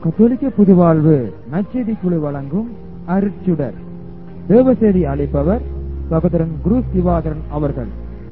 கத்தோலிக்க புதுவாழ்வு நச்செடி குழு வழங்கும் அருட்சுடர் தேவசேரி அளிப்பவர் சகோதரன் குரு திவாகரன் அவர்கள்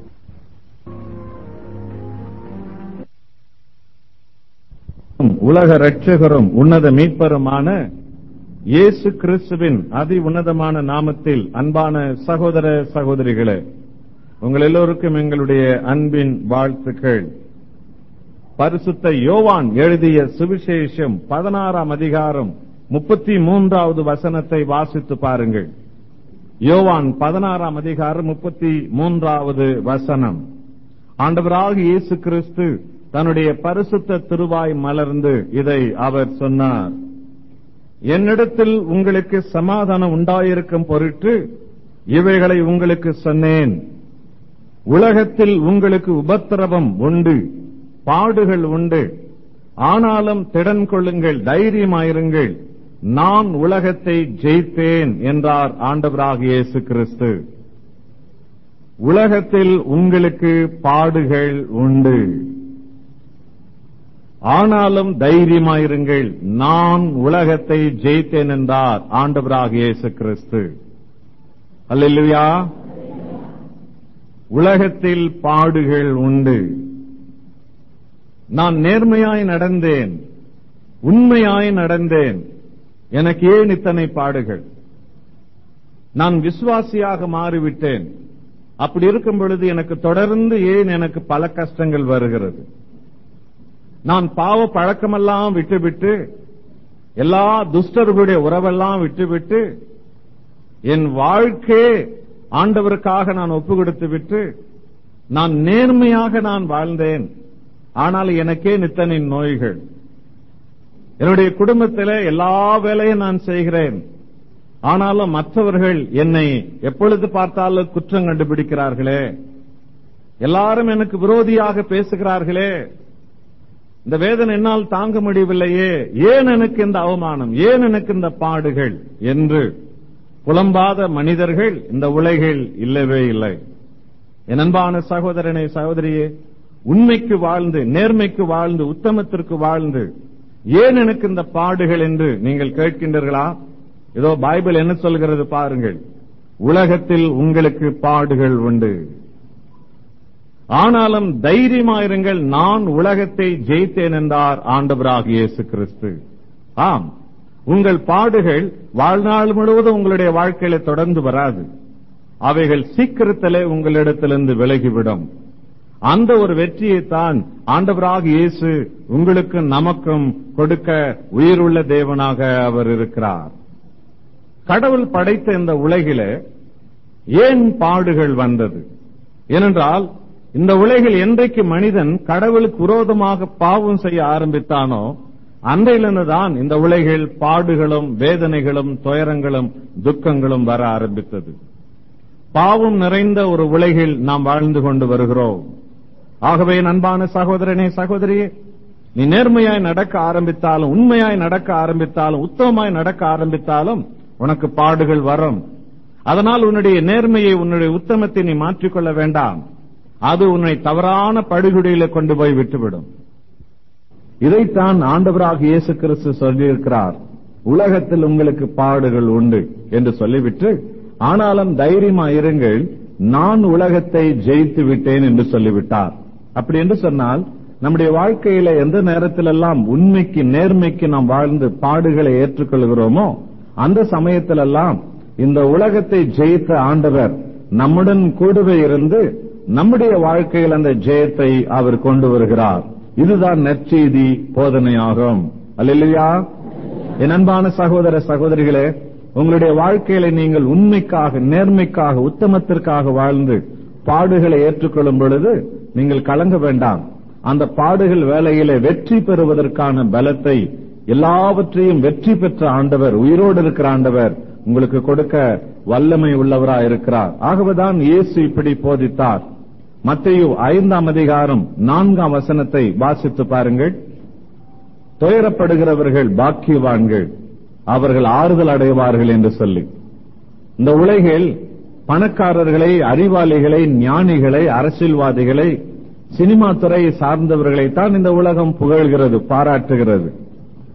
உலக ரட்சகரும் உன்னத மீட்பருமான இயேசு கிறிஸ்துவின் அதி உன்னதமான நாமத்தில் அன்பான சகோதர சகோதரிகளே உங்கள் எல்லோருக்கும் எங்களுடைய அன்பின் வாழ்த்துக்கள் பரிசுத்த யோவான் எழுதிய சுவிசேஷம் பதினாறாம் அதிகாரம் முப்பத்தி மூன்றாவது வசனத்தை வாசித்து பாருங்கள் யோவான் பதினாறாம் அதிகாரம் முப்பத்தி மூன்றாவது வசனம் ஆண்டவராக இயேசு கிறிஸ்து தன்னுடைய பரிசுத்த திருவாய் மலர்ந்து இதை அவர் சொன்னார் என்னிடத்தில் உங்களுக்கு சமாதானம் உண்டாயிருக்கும் பொருட்டு இவைகளை உங்களுக்கு சொன்னேன் உலகத்தில் உங்களுக்கு உபத்திரவம் உண்டு பாடுகள் உண்டு ஆனாலும் திடன் கொள்ளுங்கள் தைரியமாயிருங்கள் நான் உலகத்தை ஜெயித்தேன் என்றார் ஆண்டவராக இயேசு கிறிஸ்து உலகத்தில் உங்களுக்கு பாடுகள் உண்டு ஆனாலும் தைரியமாயிருங்கள் நான் உலகத்தை ஜெயித்தேன் என்றார் ஆண்டவராக இயேசு கிறிஸ்து அல்லா உலகத்தில் பாடுகள் உண்டு நான் நேர்மையாய் நடந்தேன் உண்மையாய் நடந்தேன் எனக்கு ஏன் இத்தனை பாடுகள் நான் விசுவாசியாக மாறிவிட்டேன் அப்படி இருக்கும் பொழுது எனக்கு தொடர்ந்து ஏன் எனக்கு பல கஷ்டங்கள் வருகிறது நான் பாவ பழக்கமெல்லாம் விட்டுவிட்டு எல்லா துஷ்டர்களுடைய உறவெல்லாம் விட்டுவிட்டு என் வாழ்க்கை ஆண்டவருக்காக நான் ஒப்பு கொடுத்து விட்டு நான் நேர்மையாக நான் வாழ்ந்தேன் ஆனால் எனக்கே நித்தனை நோய்கள் என்னுடைய குடும்பத்தில் எல்லா வேலையும் நான் செய்கிறேன் ஆனாலும் மற்றவர்கள் என்னை எப்பொழுது பார்த்தாலும் குற்றம் கண்டுபிடிக்கிறார்களே எல்லாரும் எனக்கு விரோதியாக பேசுகிறார்களே இந்த வேதனை என்னால் தாங்க முடியவில்லையே ஏன் எனக்கு இந்த அவமானம் ஏன் எனக்கு இந்த பாடுகள் என்று புலம்பாத மனிதர்கள் இந்த உலகில் இல்லவே இல்லை என் அன்பான சகோதரனை சகோதரியே உண்மைக்கு வாழ்ந்து நேர்மைக்கு வாழ்ந்து உத்தமத்திற்கு வாழ்ந்து ஏன் எனக்கு இந்த பாடுகள் என்று நீங்கள் கேட்கின்றீர்களா ஏதோ பைபிள் என்ன சொல்கிறது பாருங்கள் உலகத்தில் உங்களுக்கு பாடுகள் உண்டு ஆனாலும் தைரியமாயிருங்கள் நான் உலகத்தை ஜெயித்தேன் என்றார் ஆண்டவராக இயேசு கிறிஸ்து ஆம் உங்கள் பாடுகள் வாழ்நாள் முழுவதும் உங்களுடைய வாழ்க்கையில தொடர்ந்து வராது அவைகள் சீக்கிரத்திலே உங்களிடத்திலிருந்து விலகிவிடும் அந்த ஒரு வெற்றியை தான் ஆண்டவராக இயேசு உங்களுக்கும் நமக்கும் கொடுக்க உயிருள்ள தேவனாக அவர் இருக்கிறார் கடவுள் படைத்த இந்த உலகில ஏன் பாடுகள் வந்தது ஏனென்றால் இந்த உலகில் என்றைக்கு மனிதன் கடவுளுக்கு விரோதமாக பாவம் செய்ய ஆரம்பித்தானோ அன்றையிலிருந்துதான் இந்த உலகில் பாடுகளும் வேதனைகளும் துயரங்களும் துக்கங்களும் வர ஆரம்பித்தது பாவம் நிறைந்த ஒரு உலகில் நாம் வாழ்ந்து கொண்டு வருகிறோம் ஆகவே அன்பான சகோதரனே சகோதரியே நீ நேர்மையாய் நடக்க ஆரம்பித்தாலும் உண்மையாய் நடக்க ஆரம்பித்தாலும் உத்தமமாய் நடக்க ஆரம்பித்தாலும் உனக்கு பாடுகள் வரும் அதனால் உன்னுடைய நேர்மையை உன்னுடைய உத்தமத்தை நீ மாற்றிக்கொள்ள வேண்டாம் அது உன்னை தவறான படுகொடையில கொண்டு போய் விட்டுவிடும் இதைத்தான் ஆண்டவராக இயேசு கிறிஸ்து சொல்லியிருக்கிறார் உலகத்தில் உங்களுக்கு பாடுகள் உண்டு என்று சொல்லிவிட்டு ஆனாலும் தைரியமா இருங்கள் நான் உலகத்தை ஜெயித்து விட்டேன் என்று சொல்லிவிட்டார் அப்படி என்று சொன்னால் நம்முடைய வாழ்க்கையில எந்த நேரத்திலெல்லாம் உண்மைக்கு நேர்மைக்கு நாம் வாழ்ந்து பாடுகளை ஏற்றுக்கொள்கிறோமோ அந்த சமயத்திலெல்லாம் இந்த உலகத்தை ஜெயித்த ஆண்டவர் நம்முடன் கூடவே இருந்து நம்முடைய வாழ்க்கையில் அந்த ஜெயத்தை அவர் கொண்டு வருகிறார் இதுதான் நற்செய்தி போதனையாகும் அல்லையா என் அன்பான சகோதர சகோதரிகளே உங்களுடைய வாழ்க்கையில நீங்கள் உண்மைக்காக நேர்மைக்காக உத்தமத்திற்காக வாழ்ந்து பாடுகளை ஏற்றுக்கொள்ளும் பொழுது நீங்கள் கலங்க வேண்டாம் அந்த பாடுகள் வேலையில வெற்றி பெறுவதற்கான பலத்தை எல்லாவற்றையும் வெற்றி பெற்ற ஆண்டவர் உயிரோடு இருக்கிற ஆண்டவர் உங்களுக்கு கொடுக்க வல்லமை உள்ளவரா இருக்கிறார் ஆகவேதான் இயேசு இப்படி போதித்தார் மத்தையு ஐந்தாம் அதிகாரம் நான்காம் வசனத்தை வாசித்து பாருங்கள் துயரப்படுகிறவர்கள் பாக்கியவான்கள் அவர்கள் ஆறுதல் அடைவார்கள் என்று சொல்லி இந்த உலகில் பணக்காரர்களை அறிவாளிகளை ஞானிகளை அரசியல்வாதிகளை சினிமா துறையை சார்ந்தவர்களைத்தான் இந்த உலகம் புகழ்கிறது பாராட்டுகிறது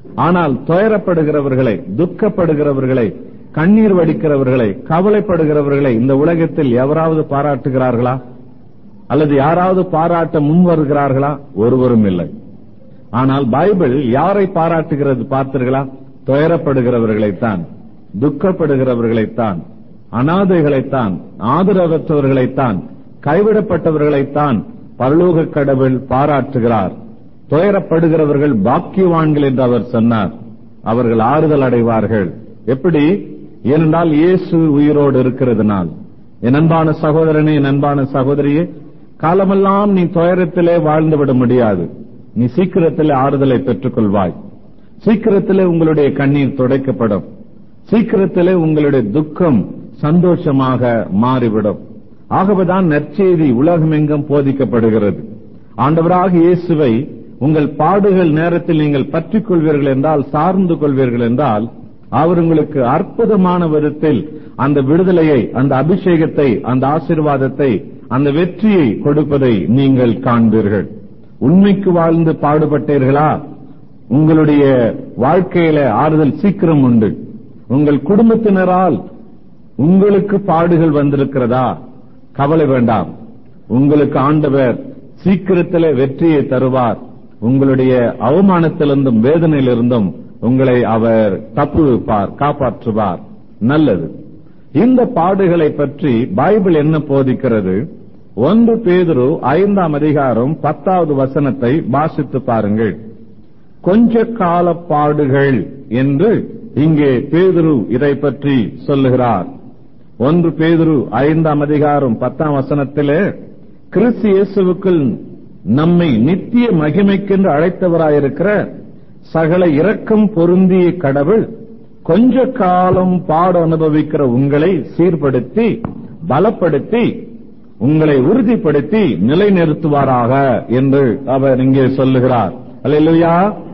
ஆனால் துயரப்படுகிறவர்களை துக்கப்படுகிறவர்களை கண்ணீர் வடிக்கிறவர்களை கவலைப்படுகிறவர்களை இந்த உலகத்தில் எவராவது பாராட்டுகிறார்களா அல்லது யாராவது பாராட்ட முன் வருகிறார்களா ஒருவரும் இல்லை ஆனால் பைபிள் யாரை பாராட்டுகிறது பார்த்தீர்களா துயரப்படுகிறவர்களைத்தான் துக்கப்படுகிறவர்களைத்தான் அனாதைகளைத்தான் ஆதரவற்றவர்களைத்தான் கைவிடப்பட்டவர்களைத்தான் பரலோக கடவுள் பாராட்டுகிறார் துயரப்படுகிறவர்கள் பாக்கியவான்கள் என்று அவர் சொன்னார் அவர்கள் ஆறுதல் அடைவார்கள் எப்படி ஏனென்றால் இயேசு உயிரோடு இருக்கிறதுனால் என் அன்பான சகோதரனே என் அன்பான சகோதரியே காலமெல்லாம் நீ துயரத்திலே வாழ்ந்துவிட முடியாது நீ சீக்கிரத்திலே ஆறுதலை பெற்றுக் கொள்வாய் சீக்கிரத்திலே உங்களுடைய கண்ணீர் துடைக்கப்படும் சீக்கிரத்திலே உங்களுடைய துக்கம் சந்தோஷமாக மாறிவிடும் ஆகவேதான் நற்செய்தி உலகமெங்கும் போதிக்கப்படுகிறது ஆண்டவராக இயேசுவை உங்கள் பாடுகள் நேரத்தில் நீங்கள் பற்றிக் கொள்வீர்கள் என்றால் சார்ந்து கொள்வீர்கள் என்றால் அவர் உங்களுக்கு அற்புதமான விதத்தில் அந்த விடுதலையை அந்த அபிஷேகத்தை அந்த ஆசீர்வாதத்தை அந்த வெற்றியை கொடுப்பதை நீங்கள் காண்பீர்கள் உண்மைக்கு வாழ்ந்து பாடுபட்டீர்களா உங்களுடைய வாழ்க்கையில ஆறுதல் சீக்கிரம் உண்டு உங்கள் குடும்பத்தினரால் உங்களுக்கு பாடுகள் வந்திருக்கிறதா கவலை வேண்டாம் உங்களுக்கு ஆண்டவர் சீக்கிரத்திலே வெற்றியை தருவார் உங்களுடைய அவமானத்திலிருந்தும் வேதனையிலிருந்தும் உங்களை அவர் தப்புவிப்பார் காப்பாற்றுவார் நல்லது இந்த பாடுகளை பற்றி பைபிள் என்ன போதிக்கிறது ஒன்று பேதுரு ஐந்தாம் அதிகாரம் பத்தாவது வசனத்தை வாசித்து பாருங்கள் கொஞ்ச கால பாடுகள் என்று இங்கே பேதுரு இதை பற்றி சொல்லுகிறார் ஒன்று பேதுரு ஐந்தாம் அதிகாரம் பத்தாம் வசனத்திலே கிறிஸ்து இயேசுவுக்குள் நம்மை நித்திய மகிமைக்கென்று அழைத்தவராயிருக்கிற சகல இரக்கம் பொருந்திய கடவுள் கொஞ்ச காலம் பாடு அனுபவிக்கிற உங்களை சீர்படுத்தி பலப்படுத்தி உங்களை உறுதிப்படுத்தி நிலைநிறுத்துவாராக என்று அவர் இங்கே சொல்லுகிறார் அல்லா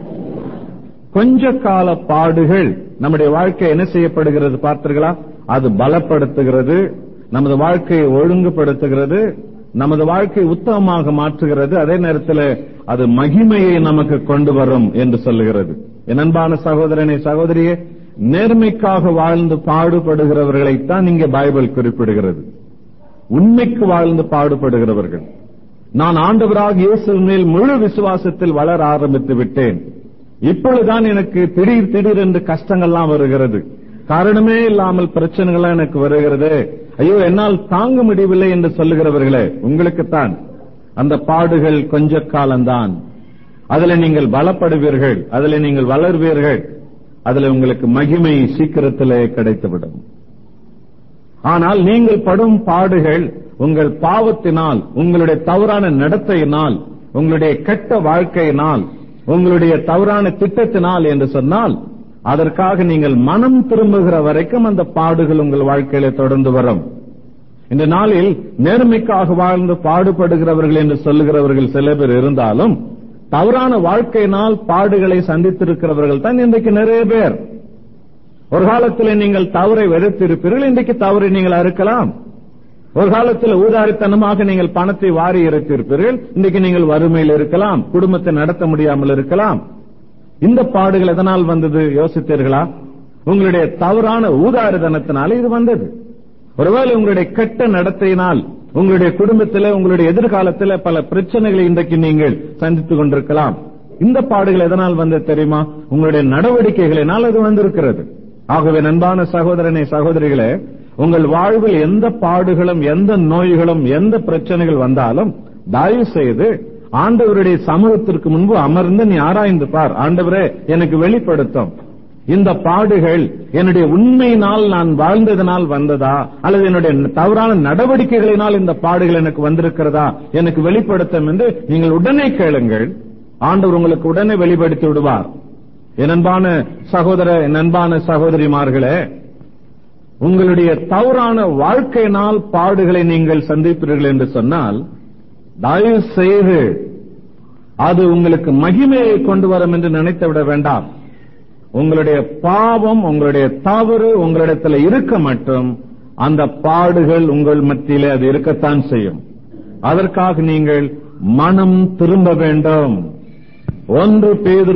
கொஞ்ச கால பாடுகள் நம்முடைய வாழ்க்கை என்ன செய்யப்படுகிறது பார்த்தீர்களா அது பலப்படுத்துகிறது நமது வாழ்க்கையை ஒழுங்குபடுத்துகிறது நமது வாழ்க்கை உத்தமமாக மாற்றுகிறது அதே நேரத்தில் அது மகிமையை நமக்கு கொண்டு வரும் என்று சொல்லுகிறது என் அன்பான சகோதரனை சகோதரியே நேர்மைக்காக வாழ்ந்து பாடுபடுகிறவர்களைத்தான் இங்கே பைபிள் குறிப்பிடுகிறது உண்மைக்கு வாழ்ந்து பாடுபடுகிறவர்கள் நான் ஆண்டவராக இயேசு மேல் முழு விசுவாசத்தில் வளர ஆரம்பித்து விட்டேன் இப்பொழுதுதான் எனக்கு திடீர் திடீர் என்று கஷ்டங்கள்லாம் வருகிறது காரணமே இல்லாமல் பிரச்சனைகள் எனக்கு வருகிறது ஐயோ என்னால் தாங்க முடியவில்லை என்று சொல்லுகிறவர்களே உங்களுக்குத்தான் அந்த பாடுகள் கொஞ்ச காலம்தான் அதுல நீங்கள் பலப்படுவீர்கள் அதுல நீங்கள் வளர்வீர்கள் அதுல உங்களுக்கு மகிமை சீக்கிரத்திலே கிடைத்துவிடும் ஆனால் நீங்கள் படும் பாடுகள் உங்கள் பாவத்தினால் உங்களுடைய தவறான நடத்தையினால் உங்களுடைய கெட்ட வாழ்க்கையினால் உங்களுடைய தவறான திட்டத்தினால் என்று சொன்னால் அதற்காக நீங்கள் மனம் திரும்புகிற வரைக்கும் அந்த பாடுகள் உங்கள் வாழ்க்கையில தொடர்ந்து வரும் இந்த நாளில் நேர்மைக்காக வாழ்ந்து பாடுபடுகிறவர்கள் என்று சொல்லுகிறவர்கள் சில பேர் இருந்தாலும் தவறான வாழ்க்கையினால் பாடுகளை சந்தித்திருக்கிறவர்கள் தான் இன்றைக்கு நிறைய பேர் ஒரு காலத்தில் நீங்கள் தவறை வெறுத்திருப்பீர்கள் இன்றைக்கு தவறை நீங்கள் அறுக்கலாம் ஒரு காலத்தில் ஊதாரித்தனமாக நீங்கள் பணத்தை வாரி இறைத்திருப்பீர்கள் இன்றைக்கு நீங்கள் வறுமையில் இருக்கலாம் குடும்பத்தை நடத்த முடியாமல் இருக்கலாம் இந்த பாடுகள் எதனால் வந்தது யோசித்தீர்களா உங்களுடைய தவறான ஊதாரித்தனத்தினால இது வந்தது ஒருவேளை உங்களுடைய கெட்ட நடத்தையினால் உங்களுடைய குடும்பத்தில் உங்களுடைய எதிர்காலத்தில் பல பிரச்சனைகளை இன்றைக்கு நீங்கள் சந்தித்துக் கொண்டிருக்கலாம் இந்த பாடுகள் எதனால் வந்தது தெரியுமா உங்களுடைய நடவடிக்கைகளினால் அது வந்திருக்கிறது ஆகவே நண்பான சகோதரனை சகோதரிகளே உங்கள் வாழ்வில் எந்த பாடுகளும் எந்த நோய்களும் எந்த பிரச்சனைகள் வந்தாலும் தயவு செய்து ஆண்டவருடைய சமூகத்திற்கு முன்பு அமர்ந்து நீ ஆராய்ந்து பார் ஆண்டவரே எனக்கு வெளிப்படுத்தும் இந்த பாடுகள் என்னுடைய உண்மையினால் நான் வாழ்ந்ததனால் வந்ததா அல்லது என்னுடைய தவறான நடவடிக்கைகளினால் இந்த பாடுகள் எனக்கு வந்திருக்கிறதா எனக்கு வெளிப்படுத்தும் என்று நீங்கள் உடனே கேளுங்கள் ஆண்டவர் உங்களுக்கு உடனே வெளிப்படுத்தி விடுவார் என் அன்பான சகோதர என் அன்பான சகோதரிமார்களே உங்களுடைய தவறான வாழ்க்கையினால் பாடுகளை நீங்கள் சந்திப்பீர்கள் என்று சொன்னால் தயவு செய்து அது உங்களுக்கு மகிமையை கொண்டு வரும் என்று நினைத்து விட வேண்டாம் உங்களுடைய பாவம் உங்களுடைய தவறு உங்களிடத்தில் இருக்க மட்டும் அந்த பாடுகள் உங்கள் மத்தியிலே அது இருக்கத்தான் செய்யும் அதற்காக நீங்கள் மனம் திரும்ப வேண்டும் ஒன்று பேதுரு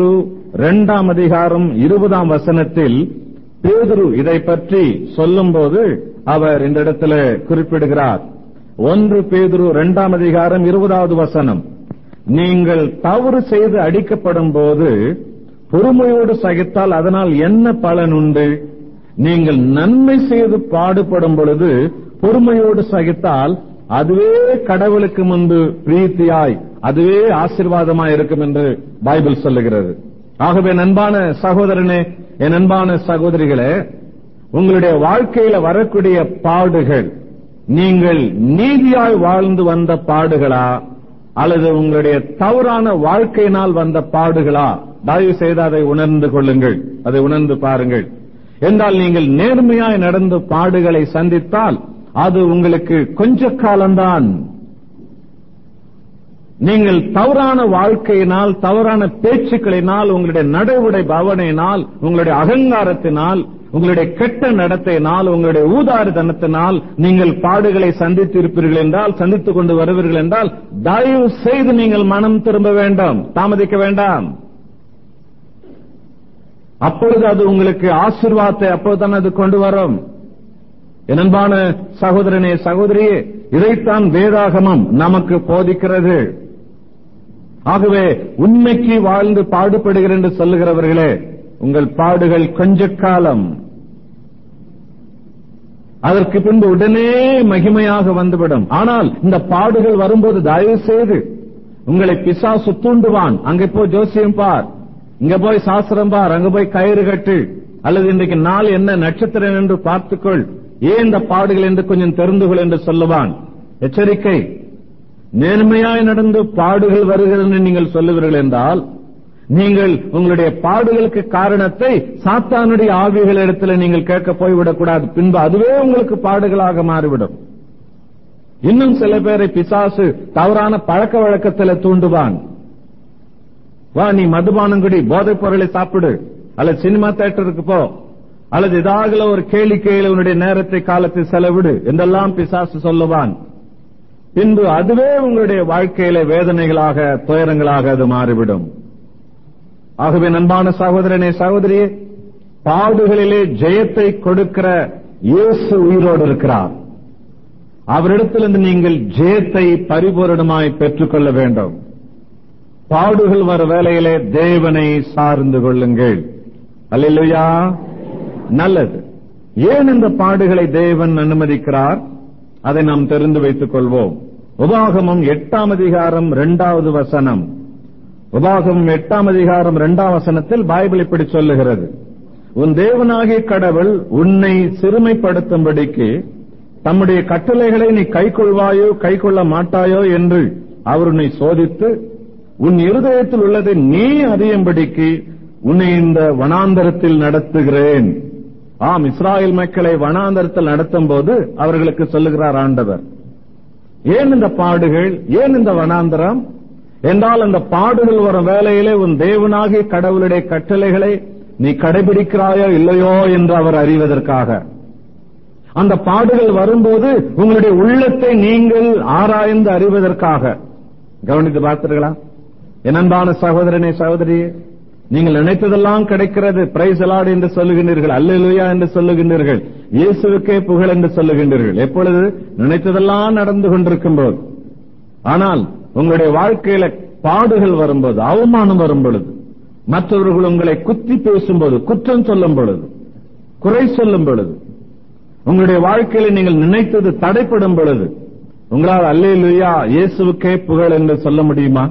இரண்டாம் அதிகாரம் இருபதாம் வசனத்தில் பேதுரு இதை பற்றி சொல்லும்போது அவர் இந்த இடத்துல குறிப்பிடுகிறார் ஒன்று பேதுரு இரண்டாம் அதிகாரம் இருபதாவது வசனம் நீங்கள் தவறு செய்து அடிக்கப்படும் போது பொறுமையோடு சகித்தால் அதனால் என்ன பலன் உண்டு நீங்கள் நன்மை செய்து பாடுபடும் பொழுது பொறுமையோடு சகித்தால் அதுவே கடவுளுக்கு முன்பு பிரீத்தியாய் அதுவே ஆசீர்வாதமாய் இருக்கும் என்று பைபிள் சொல்லுகிறது ஆகவே நண்பான சகோதரனே என் அன்பான சகோதரிகளே உங்களுடைய வாழ்க்கையில வரக்கூடிய பாடுகள் நீங்கள் நீதியாய் வாழ்ந்து வந்த பாடுகளா அல்லது உங்களுடைய தவறான வாழ்க்கையினால் வந்த பாடுகளா தயவு செய்து அதை உணர்ந்து கொள்ளுங்கள் அதை உணர்ந்து பாருங்கள் என்றால் நீங்கள் நேர்மையாய் நடந்து பாடுகளை சந்தித்தால் அது உங்களுக்கு கொஞ்ச காலம்தான் நீங்கள் தவறான வாழ்க்கையினால் தவறான பேச்சுக்களினால் உங்களுடைய நடைமுறை பவனையினால் உங்களுடைய அகங்காரத்தினால் உங்களுடைய கெட்ட நடத்தையினால் உங்களுடைய ஊதாரித்தனத்தினால் நீங்கள் பாடுகளை சந்தித்து இருப்பீர்கள் என்றால் சந்தித்துக் கொண்டு வருவீர்கள் என்றால் தயவு செய்து நீங்கள் மனம் திரும்ப வேண்டாம் தாமதிக்க வேண்டாம் அப்பொழுது அது உங்களுக்கு ஆசிர்வாதத்தை அப்போதுதான் அது கொண்டு வரும் என் அன்பான சகோதரனே சகோதரியே இதைத்தான் வேதாகமம் நமக்கு போதிக்கிறது ஆகவே உண்மைக்கு வாழ்ந்து பாடுபடுகிறேன் என்று சொல்லுகிறவர்களே உங்கள் பாடுகள் கொஞ்ச காலம் அதற்கு பின்பு உடனே மகிமையாக வந்துவிடும் ஆனால் இந்த பாடுகள் வரும்போது தயவு செய்து உங்களை பிசாசு தூண்டுவான் அங்கே போய் ஜோசியம் பார் இங்க போய் சாஸ்திரம் பார் அங்க போய் கயிறு கட்டு அல்லது இன்றைக்கு நாள் என்ன நட்சத்திரம் என்று பார்த்துக்கொள் ஏன் இந்த பாடுகள் என்று கொஞ்சம் தெரிந்து கொள் என்று சொல்லுவான் எச்சரிக்கை நேர்மையாய் நடந்து பாடுகள் வருகிறது நீங்கள் சொல்லுவீர்கள் என்றால் நீங்கள் உங்களுடைய பாடுகளுக்கு காரணத்தை சாத்தானுடைய ஆவிகள் இடத்துல நீங்கள் கேட்க போய்விடக்கூடாது பின்பு அதுவே உங்களுக்கு பாடுகளாக மாறிவிடும் இன்னும் சில பேரை பிசாசு தவறான பழக்க வழக்கத்தில் தூண்டுவான் வா நீ மதுபானம் குடி போதைப் பொருளை சாப்பிடு அல்லது சினிமா தியேட்டருக்கு போ அல்லது ஏதாவது ஒரு கேளிக்கையில் உன்னுடைய நேரத்தை காலத்தை செலவிடு என்றெல்லாம் பிசாசு சொல்லுவான் பின்பு அதுவே உங்களுடைய வாழ்க்கையில வேதனைகளாக துயரங்களாக அது மாறிவிடும் ஆகவே நண்பான சகோதரனே சகோதரியே பாடுகளிலே ஜெயத்தை கொடுக்கிற இயேசு உயிரோடு இருக்கிறார் அவரிடத்திலிருந்து நீங்கள் ஜெயத்தை பரிபூரணமாய் பெற்றுக்கொள்ள வேண்டும் பாடுகள் வர வேலையிலே தேவனை சார்ந்து கொள்ளுங்கள் அல்லையா நல்லது ஏன் இந்த பாடுகளை தேவன் அனுமதிக்கிறார் அதை நாம் தெரிந்து வைத்துக் கொள்வோம் உபாகமம் எட்டாம் அதிகாரம் இரண்டாவது வசனம் உபாகமம் எட்டாம் அதிகாரம் இரண்டாம் வசனத்தில் பைபிள் இப்படி சொல்லுகிறது உன் தேவனாகிய கடவுள் உன்னை சிறுமைப்படுத்தும்படிக்கு தம்முடைய கட்டளைகளை நீ கைக்கொள்வாயோ கைக்கொள்ள மாட்டாயோ என்று அவர் உன்னை சோதித்து உன் இருதயத்தில் உள்ளதை நீ அறியும்படிக்கு உன்னை இந்த வனாந்தரத்தில் நடத்துகிறேன் ஆம் இஸ்ராயல் மக்களை வனாந்தரத்தில் நடத்தும் போது அவர்களுக்கு சொல்லுகிறார் ஆண்டவர் ஏன் இந்த பாடுகள் ஏன் இந்த வனாந்தரம் என்றால் அந்த பாடுகள் வரும் வேலையிலே உன் தேவனாகிய கடவுளுடைய கட்டளைகளை நீ கடைபிடிக்கிறாயோ இல்லையோ என்று அவர் அறிவதற்காக அந்த பாடுகள் வரும்போது உங்களுடைய உள்ளத்தை நீங்கள் ஆராய்ந்து அறிவதற்காக கவனித்து பார்த்தீர்களா என் அன்பான சகோதரனே சகோதரியே நீங்கள் நினைத்ததெல்லாம் கிடைக்கிறது பிரைஸ் அலாட் என்று சொல்லுகின்றீர்கள் அல்லேலூயா என்று சொல்லுகின்றீர்கள் இயேசுவுக்கே புகழ் என்று சொல்லுகின்றீர்கள் எப்பொழுது நினைத்ததெல்லாம் நடந்து கொண்டிருக்கும் போது ஆனால் உங்களுடைய வாழ்க்கையில பாடுகள் வரும்போது அவமானம் வரும் பொழுது மற்றவர்கள் உங்களை குத்தி பேசும்போது குற்றம் சொல்லும் பொழுது குறை சொல்லும் பொழுது உங்களுடைய வாழ்க்கையில நீங்கள் நினைத்தது தடைப்படும் பொழுது உங்களால் அல்லேலூயா இயேசுவுக்கே புகழ் என்று சொல்ல முடியுமா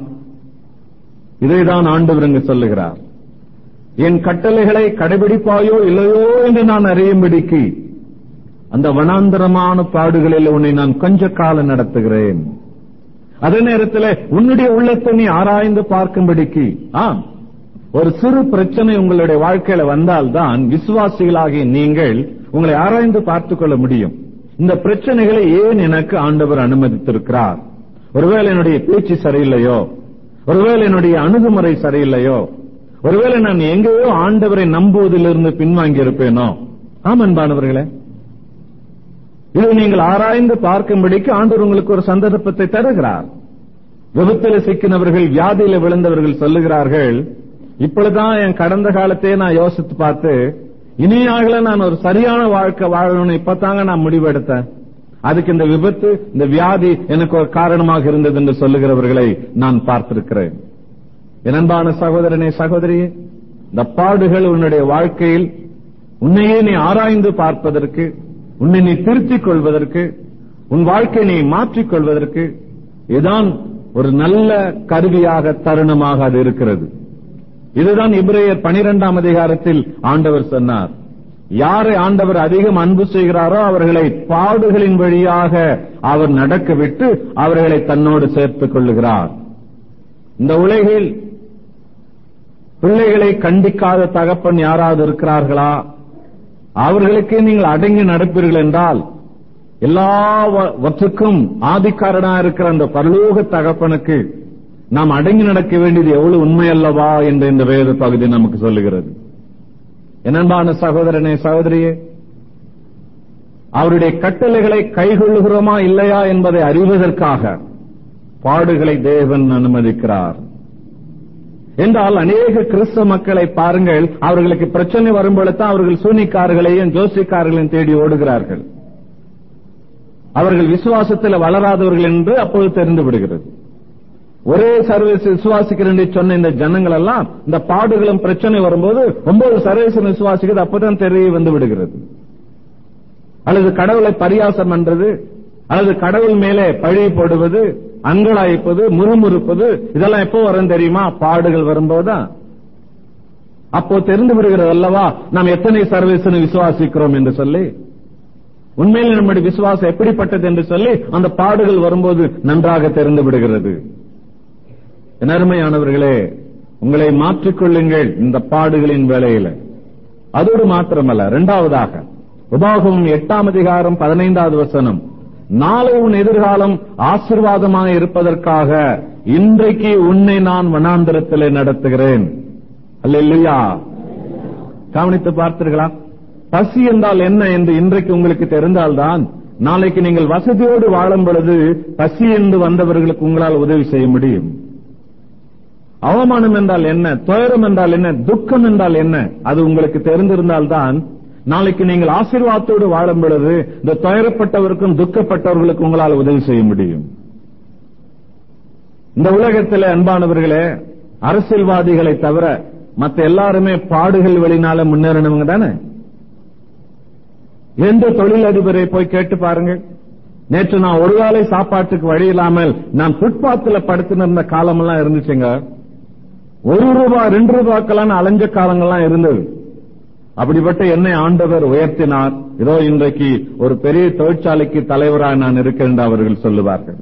இதைதான் ஆண்டவர் இங்கு சொல்லுகிறார் என் கட்டளைகளை கடைபிடிப்பாயோ இல்லையோ என்று நான் அறியும்படிக்கு அந்த வனாந்தரமான பாடுகளில் உன்னை நான் கொஞ்ச காலம் நடத்துகிறேன் அதே நேரத்தில் உன்னுடைய உள்ளத்தை நீ ஆராய்ந்து பார்க்கும்படிக்கு ஆம் ஒரு சிறு பிரச்சனை உங்களுடைய வாழ்க்கையில வந்தால்தான் விசுவாசிகளாகிய நீங்கள் உங்களை ஆராய்ந்து பார்த்துக் கொள்ள முடியும் இந்த பிரச்சனைகளை ஏன் எனக்கு ஆண்டவர் அனுமதித்திருக்கிறார் ஒருவேளை என்னுடைய பேச்சு சரியில்லையோ ஒருவேளை என்னுடைய அணுகுமுறை சரியில்லையோ ஒருவேளை நான் எங்கேயோ ஆண்டவரை நம்புவதிலிருந்து பின்வாங்கி இருப்பேனோ ஆம் அன்பானவர்களே இதை நீங்கள் ஆராய்ந்து பார்க்கும்படிக்கு ஆண்டவர் உங்களுக்கு ஒரு சந்தர்ப்பத்தை தருகிறார் விபத்தில் சிக்கினவர்கள் வியாதியில விழுந்தவர்கள் சொல்லுகிறார்கள் இப்பொழுதுதான் என் கடந்த காலத்தையே நான் யோசித்து பார்த்து இனியாகல நான் ஒரு சரியான வாழ்க்கை வாழணும்னு இப்பதாங்க நான் முடிவெடுத்தேன் அதுக்கு இந்த விபத்து இந்த வியாதி எனக்கு ஒரு காரணமாக இருந்தது என்று சொல்லுகிறவர்களை நான் பார்த்திருக்கிறேன் என் அன்பான சகோதரனே சகோதரியே இந்த பாடுகள் உன்னுடைய வாழ்க்கையில் உன்னையே நீ ஆராய்ந்து பார்ப்பதற்கு உன்னை நீ திருத்திக் கொள்வதற்கு உன் வாழ்க்கையை நீ மாற்றிக் கொள்வதற்கு இதுதான் ஒரு நல்ல கருவியாக தருணமாக அது இருக்கிறது இதுதான் இப்ரேயர் பனிரெண்டாம் அதிகாரத்தில் ஆண்டவர் சொன்னார் யாரை ஆண்டவர் அதிகம் அன்பு செய்கிறாரோ அவர்களை பாடுகளின் வழியாக அவர் நடக்க விட்டு அவர்களை தன்னோடு சேர்த்துக் கொள்ளுகிறார் இந்த உலகில் பிள்ளைகளை கண்டிக்காத தகப்பன் யாராவது இருக்கிறார்களா அவர்களுக்கு நீங்கள் அடங்கி நடப்பீர்கள் என்றால் எல்லாவற்றுக்கும் ஆதிக்காரனா இருக்கிற அந்த பரலோக தகப்பனுக்கு நாம் அடங்கி நடக்க வேண்டியது எவ்வளவு உண்மை அல்லவா என்று இந்த வேத பகுதி நமக்கு சொல்லுகிறது என்னன்பான சகோதரனே சகோதரியே அவருடைய கட்டளைகளை கைகொள்ளுகிறோமா இல்லையா என்பதை அறிவதற்காக பாடுகளை தேவன் அனுமதிக்கிறார் என்றால் அநேக கிறிஸ்தவ மக்களை பாருங்கள் அவர்களுக்கு பிரச்சனை வரும்பொழுது அவர்கள் சூனிக்காரர்களையும் ஜோசிக்காரர்களையும் தேடி ஓடுகிறார்கள் அவர்கள் விசுவாசத்தில் வளராதவர்கள் என்று அப்பொழுது தெரிந்து விடுகிறது ஒரே சர்வீஸ் விசுவாசிக்கிறேன் என்று சொன்ன இந்த ஜனங்கள் எல்லாம் இந்த பாடுகளும் பிரச்சனை வரும்போது ஒன்பது சர்வீஸ் விசுவாசிக்கிறது அப்பதான் தெரிய வந்து விடுகிறது அல்லது கடவுளை பரியாசம் பண்றது அல்லது கடவுள் மேலே பழி போடுவது அங்கலாய்ப்பது முறுமுறுப்பது இதெல்லாம் எப்போ வரும் தெரியுமா பாடுகள் வரும்போதுதான் அப்போ தெரிந்து விடுகிறது அல்லவா நாம் எத்தனை சர்வீஸ் விசுவாசிக்கிறோம் என்று சொல்லி உண்மையில் நம்முடைய விசுவாசம் எப்படிப்பட்டது என்று சொல்லி அந்த பாடுகள் வரும்போது நன்றாக தெரிந்து விடுகிறது என் அருமையானவர்களே உங்களை மாற்றிக்கொள்ளுங்கள் இந்த பாடுகளின் வேலையில அதோடு மாத்திரமல்ல இரண்டாவதாக உபாகமும் எட்டாம் அதிகாரம் பதினைந்தாவது வசனம் நாளை உன் எதிர்காலம் ஆசிர்வாதமாக இருப்பதற்காக இன்றைக்கு உன்னை நான் வனாந்திரத்திலே நடத்துகிறேன் அல்ல கவனித்து பார்த்தீர்களா பசி என்றால் என்ன என்று இன்றைக்கு உங்களுக்கு தெரிந்தால்தான் நாளைக்கு நீங்கள் வசதியோடு வாழும் பொழுது பசி என்று வந்தவர்களுக்கு உங்களால் உதவி செய்ய முடியும் அவமானம் என்றால் என்ன துயரம் என்றால் என்ன துக்கம் என்றால் என்ன அது உங்களுக்கு தெரிந்திருந்தால்தான் நாளைக்கு நீங்கள் ஆசீர்வாதத்தோடு வாழும் பொழுது இந்த துயரப்பட்டவருக்கும் துக்கப்பட்டவர்களுக்கும் உங்களால் உதவி செய்ய முடியும் இந்த உலகத்தில் அன்பானவர்களே அரசியல்வாதிகளை தவிர மத்த எல்லாருமே பாடுகள் வழினால முன்னேறினவங்க தானே எந்த தொழிலதிபரை போய் கேட்டு பாருங்கள் நேற்று நான் ஒரு வேளை சாப்பாட்டுக்கு வழி இல்லாமல் நான் புட்பாத்தில் படுத்தினிருந்த காலமெல்லாம் இருந்துச்சுங்க ஒரு ரூபாய் ரெண்டு ரூபாய்க்கெல்லாம் அலைஞ்ச காலங்கள்லாம் இருந்தது அப்படிப்பட்ட என்னை ஆண்டவர் உயர்த்தினார் இதோ இன்றைக்கு ஒரு பெரிய தொழிற்சாலைக்கு தலைவராக நான் இருக்கிறேன் என்று அவர்கள் சொல்லுவார்கள்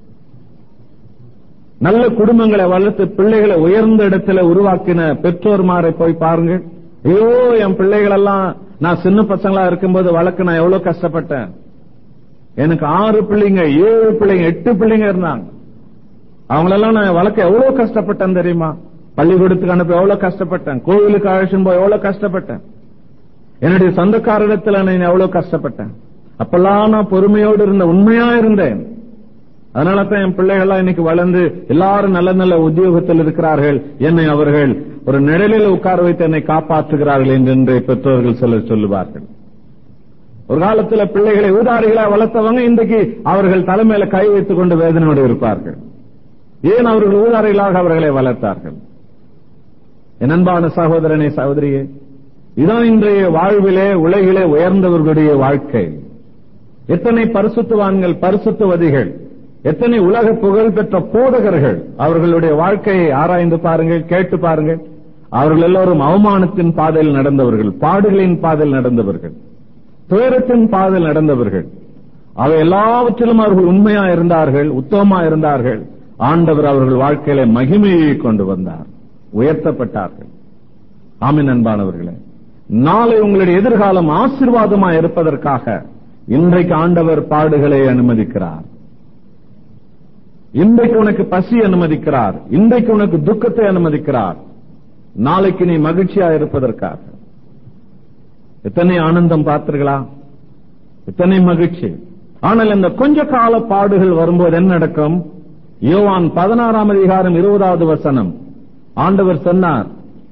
நல்ல குடும்பங்களை வளர்த்து பிள்ளைகளை உயர்ந்த இடத்துல உருவாக்கின பெற்றோர்மாரை போய் பாருங்க ஐயோ என் பிள்ளைகள் எல்லாம் நான் சின்ன பசங்களா இருக்கும்போது வளர்க்க நான் எவ்வளவு கஷ்டப்பட்டேன் எனக்கு ஆறு பிள்ளைங்க ஏழு பிள்ளைங்க எட்டு பிள்ளைங்க இருந்தாங்க அவங்களெல்லாம் நான் வளர்க்க எவ்வளவு கஷ்டப்பட்டேன் தெரியுமா பள்ளிக்கூடத்துக்கு அனுப்ப எவ்வளவு கஷ்டப்பட்டேன் கோவிலுக்கு அழைச்சும் போய் எவ்வளவு கஷ்டப்பட்டேன் என்னுடைய சொந்தக்காரரிடத்துல நான் எவ்வளவு கஷ்டப்பட்டேன் அப்பெல்லாம் நான் பொறுமையோடு இருந்த உண்மையா இருந்தேன் அதனால தான் என் பிள்ளைகள்லாம் இன்னைக்கு வளர்ந்து எல்லாரும் நல்ல நல்ல உத்தியோகத்தில் இருக்கிறார்கள் என்னை அவர்கள் ஒரு நிழலில் உட்கார வைத்து என்னை காப்பாற்றுகிறார்கள் என்று பெற்றோர்கள் சிலர் சொல்லுவார்கள் ஒரு காலத்துல பிள்ளைகளை ஊதாரிகளா வளர்த்தவங்க இன்றைக்கு அவர்கள் தலைமையில கை வைத்துக் கொண்டு வேதனையோடு இருப்பார்கள் ஏன் அவர்கள் ஊதாரிகளாக அவர்களை வளர்த்தார்கள் என் அன்பான சகோதரனே சகோதரியே இதான் இன்றைய வாழ்விலே உலகிலே உயர்ந்தவர்களுடைய வாழ்க்கை எத்தனை பரிசுத்துவான்கள் பரிசுத்துவதிகள் எத்தனை உலக புகழ் பெற்ற போதகர்கள் அவர்களுடைய வாழ்க்கையை ஆராய்ந்து பாருங்கள் கேட்டு பாருங்கள் அவர்கள் எல்லோரும் அவமானத்தின் பாதையில் நடந்தவர்கள் பாடுகளின் பாதையில் நடந்தவர்கள் துயரத்தின் பாதையில் நடந்தவர்கள் அவை எல்லாவற்றிலும் அவர்கள் உண்மையா இருந்தார்கள் உத்தமமா இருந்தார்கள் ஆண்டவர் அவர்கள் வாழ்க்கையில மகிமையை கொண்டு வந்தார் உயர்த்தப்பட்டார்கள் ஆமின் அன்பானவர்களே நாளை உங்களுடைய எதிர்காலம் ஆசிர்வாதமா இருப்பதற்காக இன்றைக்கு ஆண்டவர் பாடுகளை அனுமதிக்கிறார் இன்றைக்கு உனக்கு பசி அனுமதிக்கிறார் இன்றைக்கு உனக்கு துக்கத்தை அனுமதிக்கிறார் நாளைக்கு நீ மகிழ்ச்சியா இருப்பதற்காக எத்தனை ஆனந்தம் பார்த்தீர்களா எத்தனை மகிழ்ச்சி ஆனால் இந்த கொஞ்ச கால பாடுகள் வரும்போது என்ன நடக்கும் யோவான் பதினாறாம் அதிகாரம் இருபதாவது வசனம் ஆண்டவர் சொன்னார்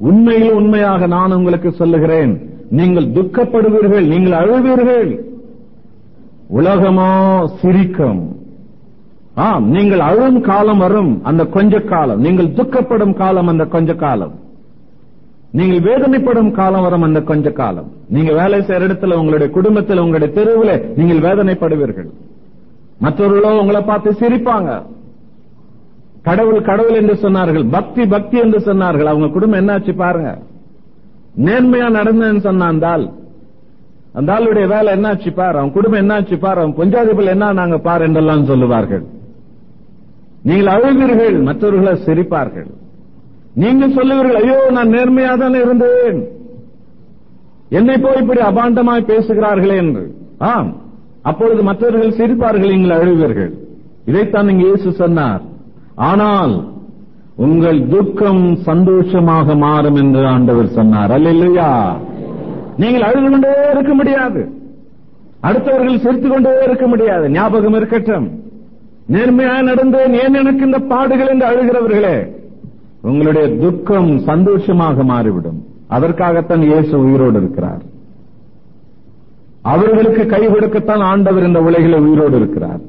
உண்மையில் உண்மையாக நான் உங்களுக்கு சொல்லுகிறேன் நீங்கள் துக்கப்படுவீர்கள் நீங்கள் அழுவீர்கள் உலகமோ சிரிக்கும் ஆம் நீங்கள் அழும் காலம் வரும் அந்த கொஞ்ச காலம் நீங்கள் துக்கப்படும் காலம் அந்த கொஞ்ச காலம் நீங்கள் வேதனைப்படும் காலம் வரும் அந்த கொஞ்ச காலம் நீங்க வேலை செய்யற இடத்துல உங்களுடைய குடும்பத்தில் உங்களுடைய தெருவில் நீங்கள் வேதனைப்படுவீர்கள் மற்றவர்களோ உங்களை பார்த்து சிரிப்பாங்க கடவுள் கடவுள் என்று சொன்னார்கள் பக்தி பக்தி என்று சொன்னார்கள் அவங்க குடும்பம் என்னாச்சு பாருங்க நேர்மையா நடந்தேன்னு சொன்னாந்தால் அந்த ஆளுடைய வேலை என்னாச்சு பார் அவன் குடும்பம் என்னாச்சு பார் அவன் பொஞ்சாதிபல் என்ன நாங்க பார் என்றெல்லாம் சொல்லுவார்கள் நீங்கள் அழுவீர்கள் மற்றவர்களை சிரிப்பார்கள் நீங்க சொல்லுவீர்கள் ஐயோ நான் நேர்மையா தானே இருந்தேன் என்னை போய் இப்படி அபாண்டமாய் பேசுகிறார்களே என்று ஆம் அப்பொழுது மற்றவர்கள் சிரிப்பார்கள் நீங்கள் அழுவீர்கள் இதைத்தான் இங்கு இயேசு சொன்னார் ஆனால் உங்கள் துக்கம் சந்தோஷமாக மாறும் என்று ஆண்டவர் சொன்னார் அல்லையா நீங்கள் அழுது கொண்டே இருக்க முடியாது அடுத்தவர்கள் சிரித்துக் கொண்டே இருக்க முடியாது ஞாபகம் இருக்கட்டும் நேர்மையாக நடந்தேன் ஏன் எனக்கு இந்த பாடுகள் என்று அழுகிறவர்களே உங்களுடைய துக்கம் சந்தோஷமாக மாறிவிடும் அதற்காகத்தான் இயேசு உயிரோடு இருக்கிறார் அவர்களுக்கு கை கொடுக்கத்தான் ஆண்டவர் இந்த உலகில் உயிரோடு இருக்கிறார்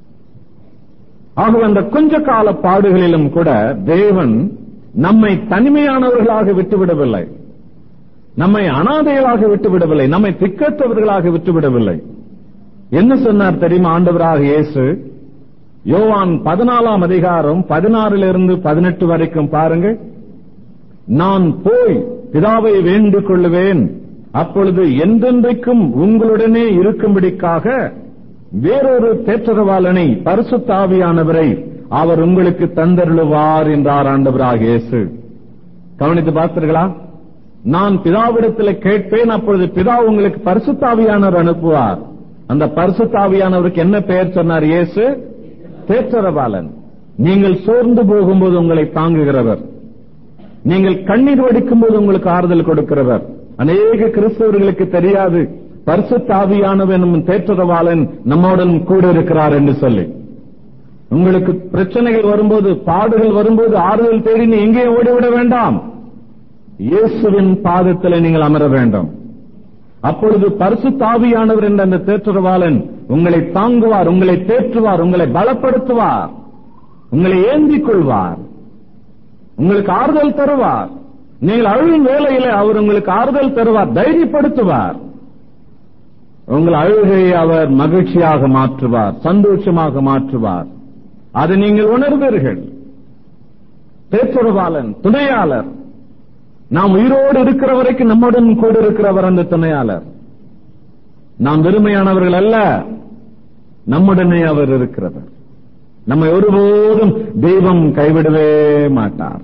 ஆகவே அந்த கொஞ்ச கால பாடுகளிலும் கூட தேவன் நம்மை தனிமையானவர்களாக விட்டுவிடவில்லை நம்மை அனாதைகளாக விட்டுவிடவில்லை நம்மை திக்கற்றவர்களாக விட்டுவிடவில்லை என்ன சொன்னார் தெரியுமா ஆண்டவராக இயேசு யோவான் பதினாலாம் அதிகாரம் பதினாறிலிருந்து பதினெட்டு வரைக்கும் பாருங்கள் நான் போய் பிதாவை வேண்டிக் கொள்ளுவேன் அப்பொழுது என்றென்றைக்கும் உங்களுடனே இருக்கும்படிக்காக வேறொரு தேற்றரவாளனை பரிசுத்தாவியானவரை அவர் உங்களுக்கு தந்தருளுவார் என்றார் ஆண்டவராக இயேசு கவனித்து பார்த்தீர்களா நான் பிதாவிடத்தில் கேட்பேன் அப்பொழுது பிதா உங்களுக்கு பரிசுத்தாவியானவர் அனுப்புவார் அந்த பரிசுத்தாவியானவருக்கு என்ன பெயர் சொன்னார் இயேசு தேற்றரவாளன் நீங்கள் சோர்ந்து போகும்போது உங்களை தாங்குகிறவர் நீங்கள் கண்ணீர் வடிக்கும் போது உங்களுக்கு ஆறுதல் கொடுக்கிறவர் அநேக கிறிஸ்தவர்களுக்கு தெரியாது பரிசுத்தாவியானவன் தேற்றரவாளன் நம்முடன் கூட இருக்கிறார் என்று சொல்லி உங்களுக்கு பிரச்சனைகள் வரும்போது பாடுகள் வரும்போது ஆறுதல் தேடி நீ எங்கே ஓடிவிட வேண்டாம் இயேசுவின் பாதத்தில் நீங்கள் அமர வேண்டும் அப்பொழுது பரிசுத்தாவியானவர் என்ற அந்த தேற்றரவாளன் உங்களை தாங்குவார் உங்களை தேற்றுவார் உங்களை பலப்படுத்துவார் உங்களை ஏந்திக் கொள்வார் உங்களுக்கு ஆறுதல் தருவார் நீங்கள் அழுவின் வேலையில அவர் உங்களுக்கு ஆறுதல் தருவார் தைரியப்படுத்துவார் உங்கள் அழுகையை அவர் மகிழ்ச்சியாக மாற்றுவார் சந்தோஷமாக மாற்றுவார் அதை நீங்கள் உணர்வீர்கள் தேற்றரவாளன் துணையாளர் நாம் உயிரோடு இருக்கிற வரைக்கும் நம்முடன் கூட இருக்கிறவர் அந்த துணையாளர் நாம் வெறுமையானவர்கள் அல்ல நம்முடனே அவர் இருக்கிறவர் நம்மை ஒருபோதும் தெய்வம் கைவிடவே மாட்டார்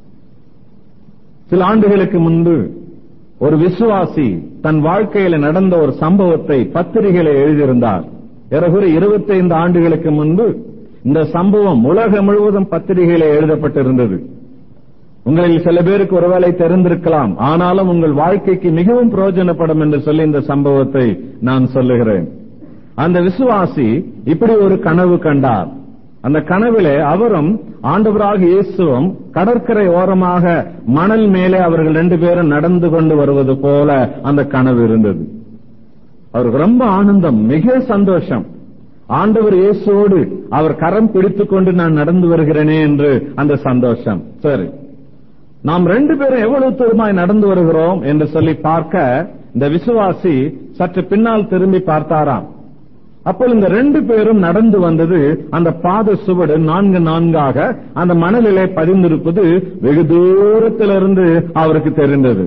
சில ஆண்டுகளுக்கு முன்பு ஒரு விசுவாசி தன் வாழ்க்கையில நடந்த ஒரு சம்பவத்தை பத்திரிகையில எழுதியிருந்தார் ஏறகுறை இருபத்தைந்து ஆண்டுகளுக்கு முன்பு இந்த சம்பவம் உலகம் முழுவதும் பத்திரிகையில எழுதப்பட்டிருந்தது உங்களில் சில பேருக்கு ஒருவேளை தெரிந்திருக்கலாம் ஆனாலும் உங்கள் வாழ்க்கைக்கு மிகவும் பிரயோஜனப்படும் என்று சொல்லி இந்த சம்பவத்தை நான் சொல்லுகிறேன் அந்த விசுவாசி இப்படி ஒரு கனவு கண்டார் அந்த கனவிலே அவரும் ஆண்டவராக இயேசுவும் கடற்கரை ஓரமாக மணல் மேலே அவர்கள் ரெண்டு பேரும் நடந்து கொண்டு வருவது போல அந்த கனவு இருந்தது அவருக்கு ரொம்ப ஆனந்தம் மிக சந்தோஷம் ஆண்டவர் இயேசுவோடு அவர் கரம் பிடித்துக் கொண்டு நான் நடந்து வருகிறேனே என்று அந்த சந்தோஷம் சரி நாம் ரெண்டு பேரும் எவ்வளவு தூரமாய் நடந்து வருகிறோம் என்று சொல்லி பார்க்க இந்த விசுவாசி சற்று பின்னால் திரும்பி பார்த்தாராம் அப்போ இந்த ரெண்டு பேரும் நடந்து வந்தது அந்த பாத சுவடு நான்கு நான்காக அந்த மணலிலே பதிந்திருப்பது வெகு தூரத்திலிருந்து அவருக்கு தெரிந்தது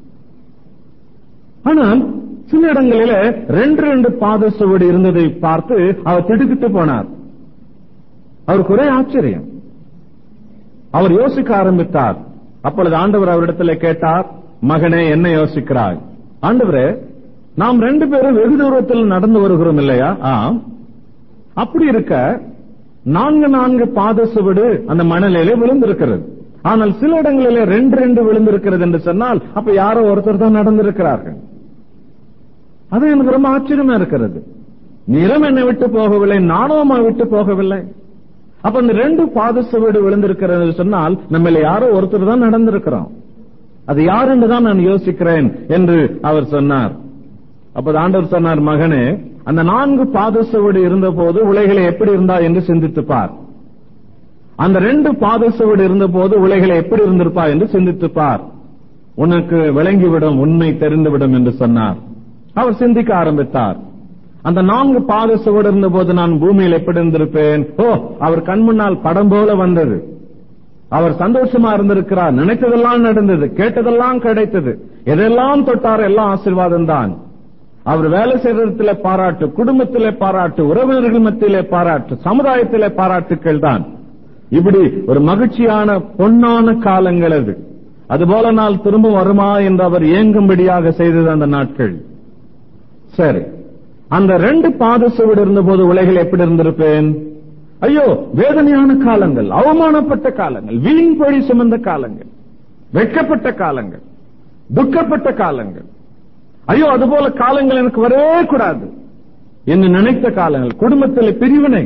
ஆனால் சில இடங்களில ரெண்டு ரெண்டு பாத சுவடு இருந்ததை பார்த்து அவர் திடுக்கிட்டு போனார் அவருக்கு ஒரே ஆச்சரியம் அவர் யோசிக்க ஆரம்பித்தார் அப்பொழுது ஆண்டவர் அவரிடத்தில் கேட்டார் மகனே என்ன யோசிக்கிறாய் ஆண்டவரே நாம் ரெண்டு பேரும் வெகு தூரத்தில் நடந்து வருகிறோம் இல்லையா ஆம் அப்படி இருக்க நான்கு நான்கு பாத சுவடு அந்த மணலிலே விழுந்திருக்கிறது ஆனால் சில இடங்களிலே ரெண்டு ரெண்டு விழுந்திருக்கிறது என்று சொன்னால் அப்ப யாரோ ஒருத்தர் தான் நடந்திருக்கிறார்கள் அது எனக்கு ரொம்ப ஆச்சரியமா இருக்கிறது நிறம் என்னை விட்டு போகவில்லை நானும் விட்டு போகவில்லை அப்ப இந்த ரெண்டு பாத சுவடு விழுந்திருக்கிறது சொன்னால் நம்மள யாரோ ஒருத்தர் தான் நடந்திருக்கிறோம் அது யார் என்றுதான் நான் யோசிக்கிறேன் என்று அவர் சொன்னார் அப்போது ஆண்டவர் சொன்னார் மகனே அந்த நான்கு பாதசுவடு இருந்தபோது உலகிலே எப்படி இருந்தா என்று சிந்தித்துப் பார் அந்த ரெண்டு பாதசுவடு இருந்தபோது உலகிலே எப்படி இருந்திருப்பா என்று சிந்தித்துப் பார் உனக்கு விளங்கிவிடும் உண்மை தெரிந்துவிடும் என்று சொன்னார் அவர் சிந்திக்க ஆரம்பித்தார் அந்த நான்கு பாத சுவடு இருந்தபோது நான் பூமியில் எப்படி இருந்திருப்பேன் ஓ அவர் கண் முன்னால் படம் போல வந்தது அவர் சந்தோஷமா இருந்திருக்கிறார் நினைத்ததெல்லாம் நடந்தது கேட்டதெல்லாம் கிடைத்தது எதெல்லாம் தொட்டார் எல்லாம் ஆசீர்வாதம் தான் அவர் வேலை செய்யறதுல பாராட்டு குடும்பத்திலே பாராட்டு உறவினர்கள் மத்தியிலே பாராட்டு சமுதாயத்திலே பாராட்டுக்கள் தான் இப்படி ஒரு மகிழ்ச்சியான பொன்னான காலங்கள் அது அதுபோல நாள் திரும்ப வருமா என்று அவர் ஏங்கும்படியாக செய்தது அந்த நாட்கள் சரி அந்த ரெண்டு பாத சுவடு இருந்தபோது உலகில் எப்படி இருந்திருப்பேன் ஐயோ வேதனையான காலங்கள் அவமானப்பட்ட காலங்கள் வீண் பழி சுமந்த காலங்கள் வெட்கப்பட்ட காலங்கள் துக்கப்பட்ட காலங்கள் ஐயோ அதுபோல காலங்கள் எனக்கு வரவே கூடாது என்று நினைத்த காலங்கள் குடும்பத்தில் பிரிவினை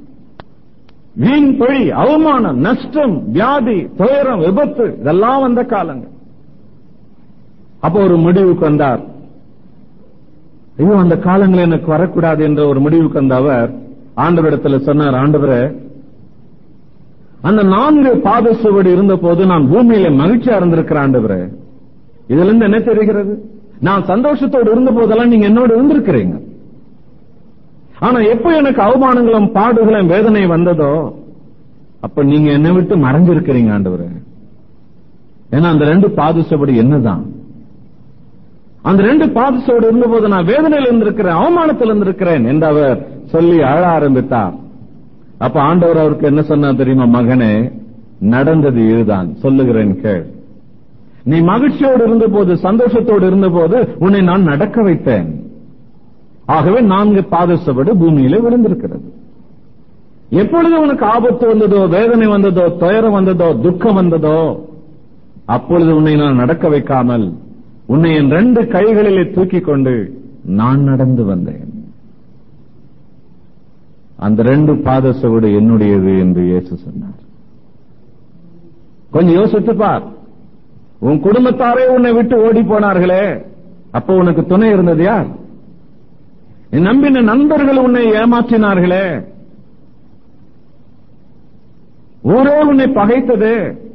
வீண் பழி அவமானம் நஷ்டம் வியாதி துயரம் விபத்து இதெல்லாம் வந்த காலங்கள் அப்ப ஒரு முடிவுக்கு வந்தார் ஐயோ அந்த காலங்கள் எனக்கு வரக்கூடாது என்ற ஒரு முடிவுக்கு வந்த அவர் ஆண்டவரிடத்தில் சொன்னார் ஆண்டவரே அந்த நான்கு பாத சுவடு இருந்த போது நான் பூமியில மகிழ்ச்சியா இருந்திருக்கிற ஆண்டவரே இதுல இருந்து என்ன தெரிகிறது நான் சந்தோஷத்தோடு இருந்த போதெல்லாம் நீங்க என்னோடு இருந்திருக்கிறீங்க ஆனா எப்ப எனக்கு அவமானங்களும் பாடுகளும் வேதனை வந்ததோ அப்ப நீங்க என்னை விட்டு மறைஞ்சிருக்கிறீங்க ஆண்டவரே ஏன்னா அந்த ரெண்டு பாதுசபடி என்னதான் அந்த ரெண்டு பாதுசோடு இருந்தபோது நான் வேதனையில் இருந்திருக்கிறேன் அவமானத்தில் இருந்திருக்கிறேன் என்று அவர் சொல்லி அழ ஆரம்பித்தார் அப்ப ஆண்டவர் அவருக்கு என்ன சொன்னா தெரியுமா மகனே நடந்தது இதுதான் சொல்லுகிறேன் கேள் நீ மகிழ்ச்சியோடு இருந்தபோது சந்தோஷத்தோடு இருந்தபோது உன்னை நான் நடக்க வைத்தேன் ஆகவே நான்கு பாதசபடு பூமியில விழுந்திருக்கிறது எப்பொழுது உனக்கு ஆபத்து வந்ததோ வேதனை வந்ததோ துயரம் வந்ததோ துக்கம் வந்ததோ அப்பொழுது உன்னை நான் நடக்க வைக்காமல் உன்னை என் ரெண்டு கைகளிலே தூக்கிக் கொண்டு நான் நடந்து வந்தேன் அந்த ரெண்டு பாதசோடு என்னுடையது என்று இயேசு சொன்னார் கொஞ்சம் யோசித்து பார் உன் குடும்பத்தாரே உன்னை விட்டு ஓடி போனார்களே அப்போ உனக்கு துணை இருந்தது யார் நீ நம்பின நண்பர்கள் உன்னை ஏமாற்றினார்களே ஊரே உன்னை பகைத்தது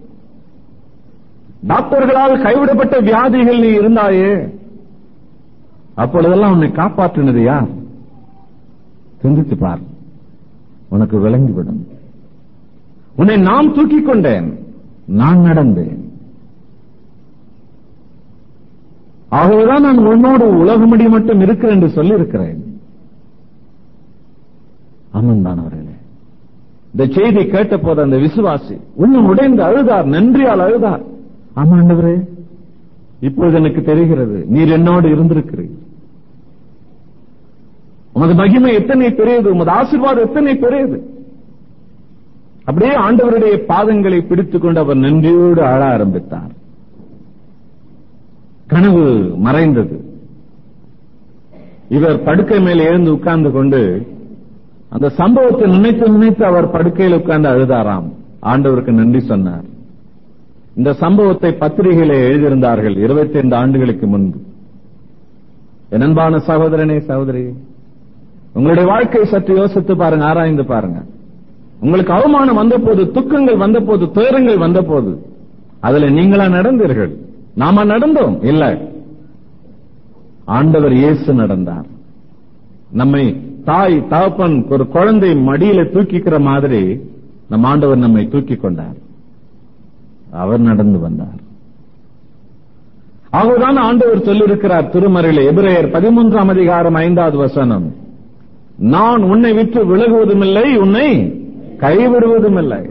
டாக்டர்களால் கைவிடப்பட்ட வியாதிகள் நீ இருந்தாயே அப்பொழுதெல்லாம் உன்னை காப்பாற்றினது யார் சிந்தித்து பார் உனக்கு விளங்கிவிடும் உன்னை நான் தூக்கிக் கொண்டேன் நான் நடந்தேன் ஆகவேதான் நான் உன்னோடு உலகமுடி மட்டும் இருக்கிறேன் என்று சொல்லியிருக்கிறேன் ஆமன் அவர்களே இந்த செய்தி கேட்ட போது அந்த விசுவாசி இன்னும் உடைந்து அழுதார் நன்றியால் அழுதார் ஆமாண்டவரே இப்பொழுது எனக்கு தெரிகிறது நீர் என்னோடு இருந்திருக்கிறீர் உமது மகிமை எத்தனை பெரியது உமது ஆசீர்வாதம் எத்தனை பெரியது அப்படியே ஆண்டவருடைய பாதங்களை பிடித்துக் கொண்டு அவர் நன்றியோடு ஆழ ஆரம்பித்தார் கனவு மறைந்தது இவர் படுக்கை மேல் எழுந்து உட்கார்ந்து கொண்டு அந்த சம்பவத்தை நினைத்து நினைத்து அவர் படுக்கையில் உட்கார்ந்து அழுதாராம் ஆண்டவருக்கு நன்றி சொன்னார் இந்த சம்பவத்தை பத்திரிகையில எழுதியிருந்தார்கள் இருபத்தி ஐந்து ஆண்டுகளுக்கு முன்பு என் அன்பான சகோதரனே சகோதரி உங்களுடைய வாழ்க்கை சற்று யோசித்து பாருங்க ஆராய்ந்து பாருங்க உங்களுக்கு அவமானம் வந்தபோது துக்கங்கள் வந்தபோது துயரங்கள் வந்தபோது அதுல நீங்களா நடந்தீர்கள் நாம நடந்தோம் இல்ல ஆண்டவர் இயேசு நடந்தார் நம்மை தாய் தகப்பன் ஒரு குழந்தை மடியில தூக்கிக்கிற மாதிரி நம் ஆண்டவர் நம்மை தூக்கிக் கொண்டார் அவர் நடந்து வந்தார் ஆகவேதான் ஆண்டவர் சொல்லியிருக்கிறார் திருமறையில எபிரேயர் பதிமூன்றாம் அதிகாரம் ஐந்தாவது வசனம் நான் உன்னை விட்டு விலகுவதும் இல்லை உன்னை கைவிடுவதும் இல்லை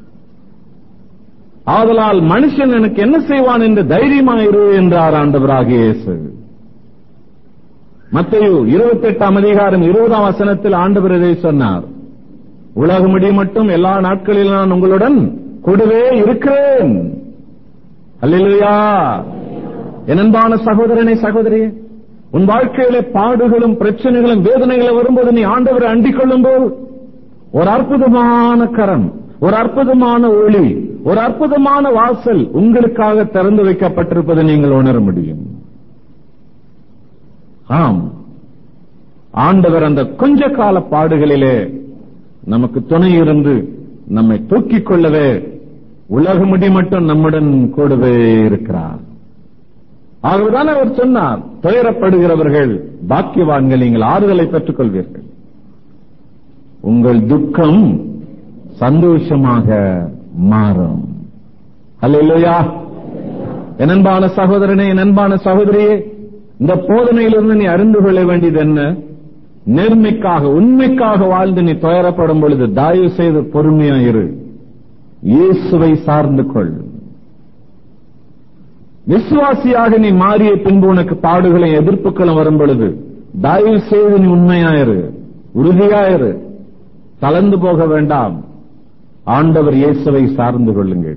ஆதலால் மனுஷன் எனக்கு என்ன செய்வான் என்று தைரியமாயிரு என்றார் ஆண்டவராகிய இயேசு மத்தையு இருபத்தி எட்டாம் அதிகாரம் இருபதாம் வசனத்தில் ஆண்டவர் இதை சொன்னார் உலக முடி மட்டும் எல்லா நாட்களிலும் நான் உங்களுடன் கூடவே இருக்கிறேன் அல்லையா என் அன்பான சகோதரனை சகோதரியே உன் வாழ்க்கையில பாடுகளும் பிரச்சனைகளும் வேதனைகளும் வரும்போது நீ ஆண்டவரை அண்டிக் கொள்ளும்போது ஒரு அற்புதமான கரம் ஒரு அற்புதமான ஒளி ஒரு அற்புதமான வாசல் உங்களுக்காக திறந்து வைக்கப்பட்டிருப்பதை நீங்கள் உணர முடியும் ஆம் ஆண்டவர் அந்த கொஞ்ச கால பாடுகளிலே நமக்கு துணை இருந்து நம்மை தூக்கிக் கொள்ளவே உலக முடி மட்டும் நம்முடன் கூடவே இருக்கிறார் ஆகவேதான் அவர் சொன்னார் துயரப்படுகிறவர்கள் பாக்கியவான்கள் நீங்கள் ஆறுதலை பெற்றுக் கொள்வீர்கள் உங்கள் துக்கம் சந்தோஷமாக மாறும் அல்லையா என் அன்பான சகோதரனே என் அன்பான சகோதரியே இந்த போதனையிலிருந்து நீ அறிந்து கொள்ள வேண்டியது என்ன நேர்மைக்காக உண்மைக்காக வாழ்ந்து நீ துயரப்படும் பொழுது தயவு செய்து பொறுமையா இரு இயேசுவை சார்ந்து கொள் விசுவாசியாக நீ மாறிய பின்பு உனக்கு பாடுகளும் எதிர்ப்புகளும் வரும் பொழுது தயவு செய்து நீ உண்மையாயிரு உறுதியாயிரு கலந்து போக வேண்டாம் ஆண்டவர் இயேசுவை சார்ந்து கொள்ளுங்கள்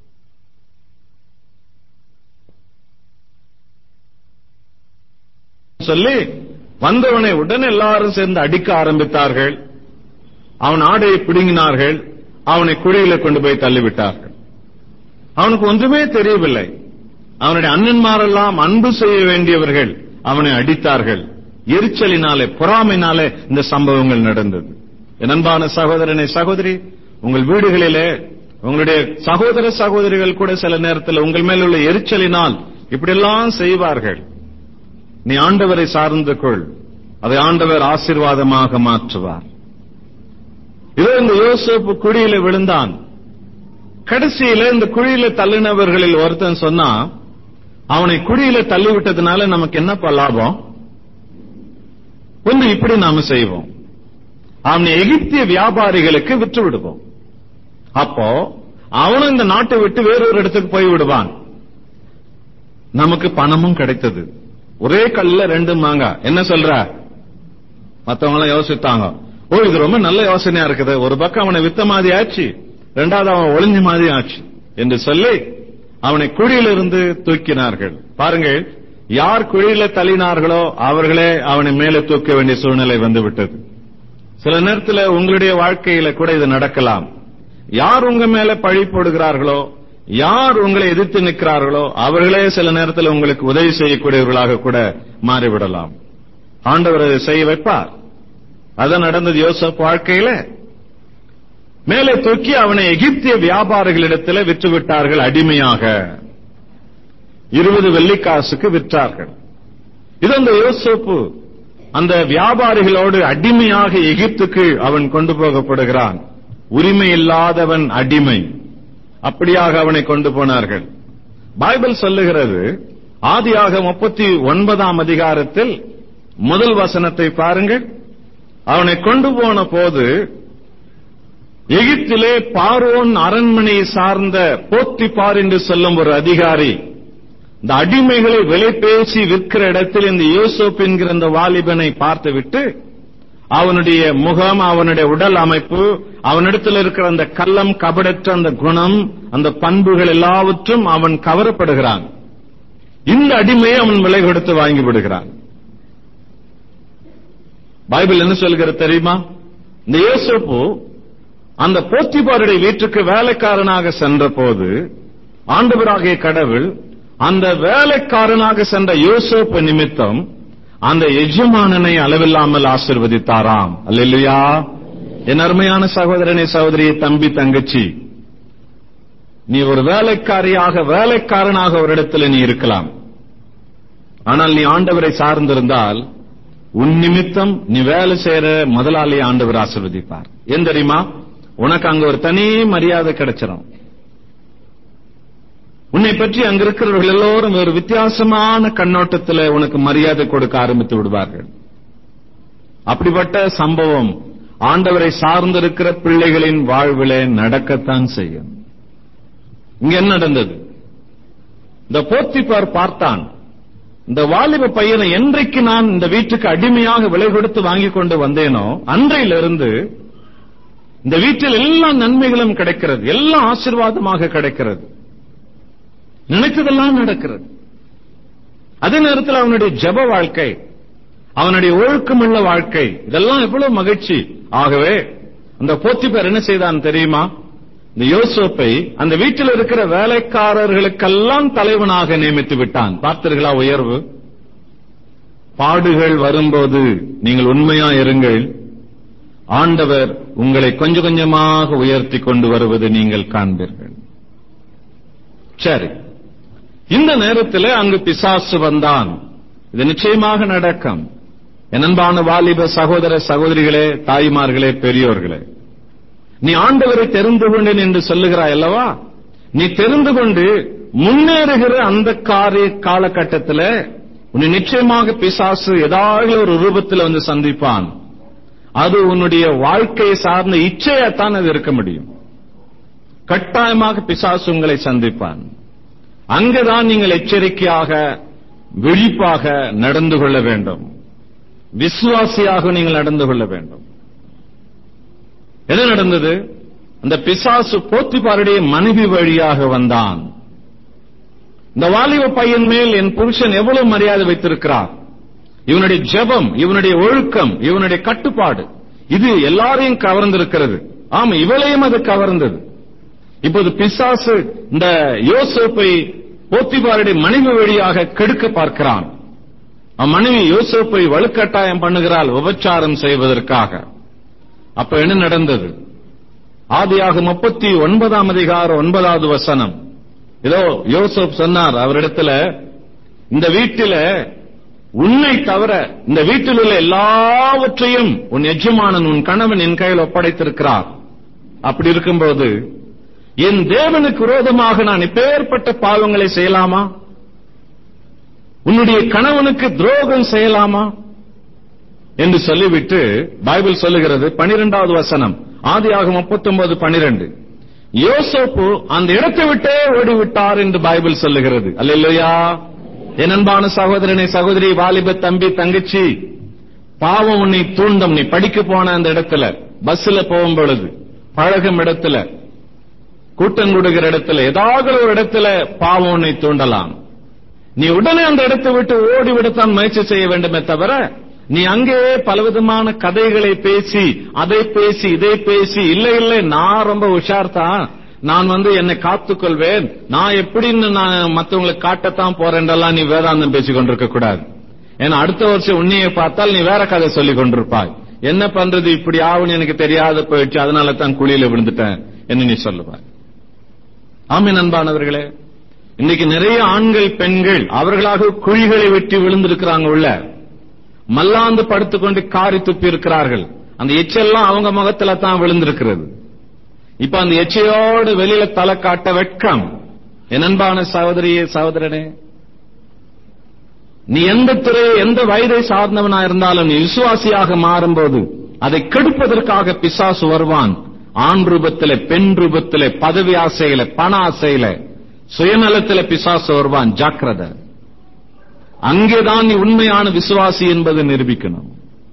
சொல்லி வந்தவனை உடனே எல்லாரும் சேர்ந்து அடிக்க ஆரம்பித்தார்கள் அவன் ஆடையை பிடுங்கினார்கள் அவனை குழியில கொண்டு போய் தள்ளிவிட்டார்கள் அவனுக்கு ஒன்றுமே தெரியவில்லை அவனுடைய அண்ணன்மாரெல்லாம் அன்பு செய்ய வேண்டியவர்கள் அவனை அடித்தார்கள் எரிச்சலினாலே பொறாமைனாலே இந்த சம்பவங்கள் நடந்தது என் அன்பான சகோதரனை சகோதரி உங்கள் வீடுகளிலே உங்களுடைய சகோதர சகோதரிகள் கூட சில நேரத்தில் உங்கள் மேல் உள்ள எரிச்சலினால் இப்படியெல்லாம் செய்வார்கள் நீ ஆண்டவரை சார்ந்து கொள் அதை ஆண்டவர் ஆசீர்வாதமாக மாற்றுவார் இதோ இந்த யோசேப்பு குழியில விழுந்தான் கடைசியில இந்த குழியில தள்ளினவர்களில் ஒருத்தன் சொன்னா அவனை குழியில தள்ளிவிட்டதுனால நமக்கு என்னப்பா லாபம் ஒன்று இப்படி நாம செய்வோம் அவனை எகிப்திய வியாபாரிகளுக்கு விற்று விடுவோம் அப்போ அவனும் இந்த நாட்டை விட்டு வேறொரு இடத்துக்கு போய் விடுவான் நமக்கு பணமும் கிடைத்தது ஒரே கல்ல ரெண்டு மாங்க என்ன சொல்ற மத்தவங்க எல்லாம் யோசித்தாங்க ஓ இது ரொம்ப நல்ல யோசனையா இருக்குது ஒரு பக்கம் அவனை வித்த மாதிரி ஆச்சு ரெண்டாவது அவன் ஒளிஞ்ச மாதிரி ஆச்சு என்று சொல்லி அவனை குழியிலிருந்து தூக்கினார்கள் பாருங்கள் யார் குழியில தள்ளினார்களோ அவர்களே அவனை மேலே தூக்க வேண்டிய சூழ்நிலை வந்துவிட்டது சில நேரத்தில் உங்களுடைய வாழ்க்கையில கூட இது நடக்கலாம் யார் உங்க மேல பழி போடுகிறார்களோ யார் உங்களை எதிர்த்து நிற்கிறார்களோ அவர்களே சில நேரத்தில் உங்களுக்கு உதவி செய்யக்கூடியவர்களாக கூட மாறிவிடலாம் ஆண்டவர் அதை செய்ய வைப்பார் அதான் நடந்தது யோசப் வாழ்க்கையில மேலே தூக்கி அவனை எகிப்திய வியாபாரிகளிடத்தில் விற்று விட்டார்கள் அடிமையாக இருபது வெள்ளிக்காசுக்கு விற்றார்கள் இது அந்த யோசப்பு அந்த வியாபாரிகளோடு அடிமையாக எகிப்துக்கு அவன் கொண்டு போகப்படுகிறான் உரிமை இல்லாதவன் அடிமை அப்படியாக அவனை கொண்டு போனார்கள் பைபிள் சொல்லுகிறது ஆதியாக முப்பத்தி ஒன்பதாம் அதிகாரத்தில் முதல் வசனத்தை பாருங்கள் அவனை கொண்டு போன போது எகிப்திலே பார்வோன் அரண்மனையை சார்ந்த போத்திபார் என்று சொல்லும் ஒரு அதிகாரி இந்த அடிமைகளை விலை பேசி விற்கிற இடத்தில் இந்த யோசோப் என்கிற இந்த வாலிபனை பார்த்துவிட்டு அவனுடைய முகம் அவனுடைய உடல் அமைப்பு அவனிடத்தில் இருக்கிற அந்த கள்ளம் கபடற்ற அந்த குணம் அந்த பண்புகள் எல்லாவற்றும் அவன் கவரப்படுகிறான் இந்த அடிமையை அவன் விலை கொடுத்து வாங்கி விடுகிறான் பைபிள் என்ன சொல்கிறது தெரியுமா இந்த யோசப்பு அந்த போத்திபாருடைய வீட்டுக்கு வேலைக்காரனாக சென்ற போது ஆண்டவராகிய கடவுள் அந்த வேலைக்காரனாக சென்ற யோசப்பு நிமித்தம் அந்த எஜமானனை அளவில்லாமல் ஆசிர்வதித்தாராம் அல்லையா என் அருமையான சகோதரனை சகோதரி தம்பி தங்கச்சி நீ ஒரு வேலைக்காரியாக வேலைக்காரனாக ஒரு இடத்துல நீ இருக்கலாம் ஆனால் நீ ஆண்டவரை சார்ந்திருந்தால் உன் நிமித்தம் நீ வேலை செய்யற முதலாளி ஆண்டவர் ஆசிர்வதிப்பார் ஏன் தெரியுமா உனக்கு அங்க ஒரு தனி மரியாதை கிடைச்சிடும் உன்னை பற்றி அங்க இருக்கிறவர்கள் எல்லோரும் ஒரு வித்தியாசமான கண்ணோட்டத்தில் உனக்கு மரியாதை கொடுக்க ஆரம்பித்து விடுவார்கள் அப்படிப்பட்ட சம்பவம் ஆண்டவரை சார்ந்திருக்கிற பிள்ளைகளின் வாழ்விலே நடக்கத்தான் செய்யும் இங்க என்ன நடந்தது இந்த போத்திப்பார் பார்த்தான் இந்த வாலிப பையனை என்றைக்கு நான் இந்த வீட்டுக்கு அடிமையாக விலை கொடுத்து வாங்கி கொண்டு வந்தேனோ அன்றையிலிருந்து இந்த வீட்டில் எல்லா நன்மைகளும் கிடைக்கிறது எல்லாம் ஆசீர்வாதமாக கிடைக்கிறது நினைத்ததெல்லாம் நடக்கிறது அதே நேரத்தில் அவனுடைய ஜப வாழ்க்கை அவனுடைய ஒழுக்கமுள்ள வாழ்க்கை இதெல்லாம் எவ்வளவு மகிழ்ச்சி ஆகவே அந்த போத்திப்பர் என்ன செய்தான் தெரியுமா இந்த யோசோப்பை அந்த வீட்டில் இருக்கிற வேலைக்காரர்களுக்கெல்லாம் தலைவனாக நியமித்து விட்டான் பார்த்தீர்களா உயர்வு பாடுகள் வரும்போது நீங்கள் உண்மையா இருங்கள் ஆண்டவர் உங்களை கொஞ்சம் கொஞ்சமாக உயர்த்தி கொண்டு வருவது நீங்கள் காண்பீர்கள் சரி இந்த நேரத்தில் அங்கு பிசாசு வந்தான் இது நிச்சயமாக நடக்கும் என் அன்பான வாலிப சகோதர சகோதரிகளே தாய்மார்களே பெரியோர்களே நீ ஆண்டவரை தெரிந்து கொண்டேன் என்று சொல்லுகிறாய் அல்லவா நீ தெரிந்து கொண்டு முன்னேறுகிற அந்த காரிய காலகட்டத்தில் உன்னை நிச்சயமாக பிசாசு ஏதாவது ஒரு ரூபத்தில் வந்து சந்திப்பான் அது உன்னுடைய வாழ்க்கையை சார்ந்த இச்சையத்தான் அது இருக்க முடியும் கட்டாயமாக பிசாசு உங்களை சந்திப்பான் அங்குதான் நீங்கள் எச்சரிக்கையாக விழிப்பாக நடந்து கொள்ள வேண்டும் விசுவாசியாக நீங்கள் நடந்து கொள்ள வேண்டும் என்ன நடந்தது அந்த பிசாசு போத்திபாருடைய மனைவி வழியாக வந்தான் இந்த வாலிப பையன் மேல் என் புருஷன் எவ்வளவு மரியாதை வைத்திருக்கிறார் இவனுடைய ஜெபம் இவனுடைய ஒழுக்கம் இவனுடைய கட்டுப்பாடு இது எல்லாரையும் கவர்ந்திருக்கிறது ஆமா இவளையும் அது கவர்ந்தது இப்போது பிசாசு இந்த யோசேப்பை போத்திபாருடைய மனைவி வழியாக கெடுக்க பார்க்கிறான் மனைவி யோசேப்பை வலுக்கட்டாயம் பண்ணுகிறாள் உபச்சாரம் செய்வதற்காக அப்ப என்ன நடந்தது ஆதியாக முப்பத்தி ஒன்பதாம் அதிகாரம் ஒன்பதாவது வசனம் ஏதோ யோசப் சொன்னார் அவரிடத்துல இந்த வீட்டில உன்னை தவிர இந்த வீட்டில் உள்ள எல்லாவற்றையும் உன் எஜமானன் உன் கணவன் என் கையில் ஒப்படைத்திருக்கிறார் அப்படி இருக்கும்போது என் தேவனுக்கு விரோதமாக நான் இப்பேற்பட்ட பாவங்களை செய்யலாமா உன்னுடைய கணவனுக்கு துரோகம் செய்யலாமா என்று சொல்லிவிட்டு பைபிள் சொல்லுகிறது பனிரெண்டாவது வசனம் ஆதியாக முப்பத்தொன்பது பனிரெண்டு யோசோப்பு அந்த இடத்தை விட்டே ஓடிவிட்டார் என்று பைபிள் சொல்லுகிறது அல்லையா என் அன்பான சகோதரனை சகோதரி வாலிப தம்பி தங்கச்சி பாவம் உன்னை தூண்டும் நீ படிக்க போன அந்த இடத்துல பஸ்ல போகும் பொழுது பழகும் இடத்துல கூட்டம் கொடுக்கிற இடத்துல ஏதாவது ஒரு இடத்துல பாவம் உன்னை தூண்டலாம் நீ உடனே அந்த இடத்தை விட்டு ஓடிவிடத்தான் முயற்சி செய்ய வேண்டுமே தவிர நீ அங்கே பலவிதமான கதைகளை பேசி அதை பேசி இதை பேசி இல்ல இல்ல நான் ரொம்ப உஷார் தான் நான் வந்து என்னை காத்துக்கொள்வேன் நான் எப்படின்னு நான் மத்தவங்களுக்கு காட்டத்தான் போறேன்றெல்லாம் நீ வேதாந்தம் பேசிக் கொண்டிருக்க கூடாது ஏன்னா அடுத்த வருஷம் உன்னைய பார்த்தால் நீ வேற கதை சொல்லிக் கொண்டிருப்பாய் என்ன பண்றது இப்படி ஆகும்னு எனக்கு தெரியாத போயிடுச்சு அதனால தான் குழியில விழுந்துட்டேன் என்று நீ சொல்லுவாய் ஆமே நண்பானவர்களே இன்னைக்கு நிறைய ஆண்கள் பெண்கள் அவர்களாக குழிகளை வெட்டி விழுந்திருக்கிறாங்க உள்ள மல்லாந்து படுத்துக்கொண்டு காரி துப்பி இருக்கிறார்கள் அந்த எச்செல்லாம் அவங்க முகத்துல தான் விழுந்திருக்கிறது இப்ப அந்த எச்சையோடு வெளியில தலை காட்ட வெட்கம் என் அன்பான சகோதரியே சகோதரனே நீ எந்த துறை எந்த வயதை சார்ந்தவனா இருந்தாலும் நீ விசுவாசியாக மாறும்போது அதை கெடுப்பதற்காக பிசாசு வருவான் ஆண் ரூபத்திலே பெண் ரூபத்திலே பதவி ஆசையில பண ஆசையில சுயநலத்தில பிசாசு வருவான் ஜாக்கிரதை அங்கேதான் நீ உண்மையான விசுவாசி என்பதை நிரூபிக்கணும்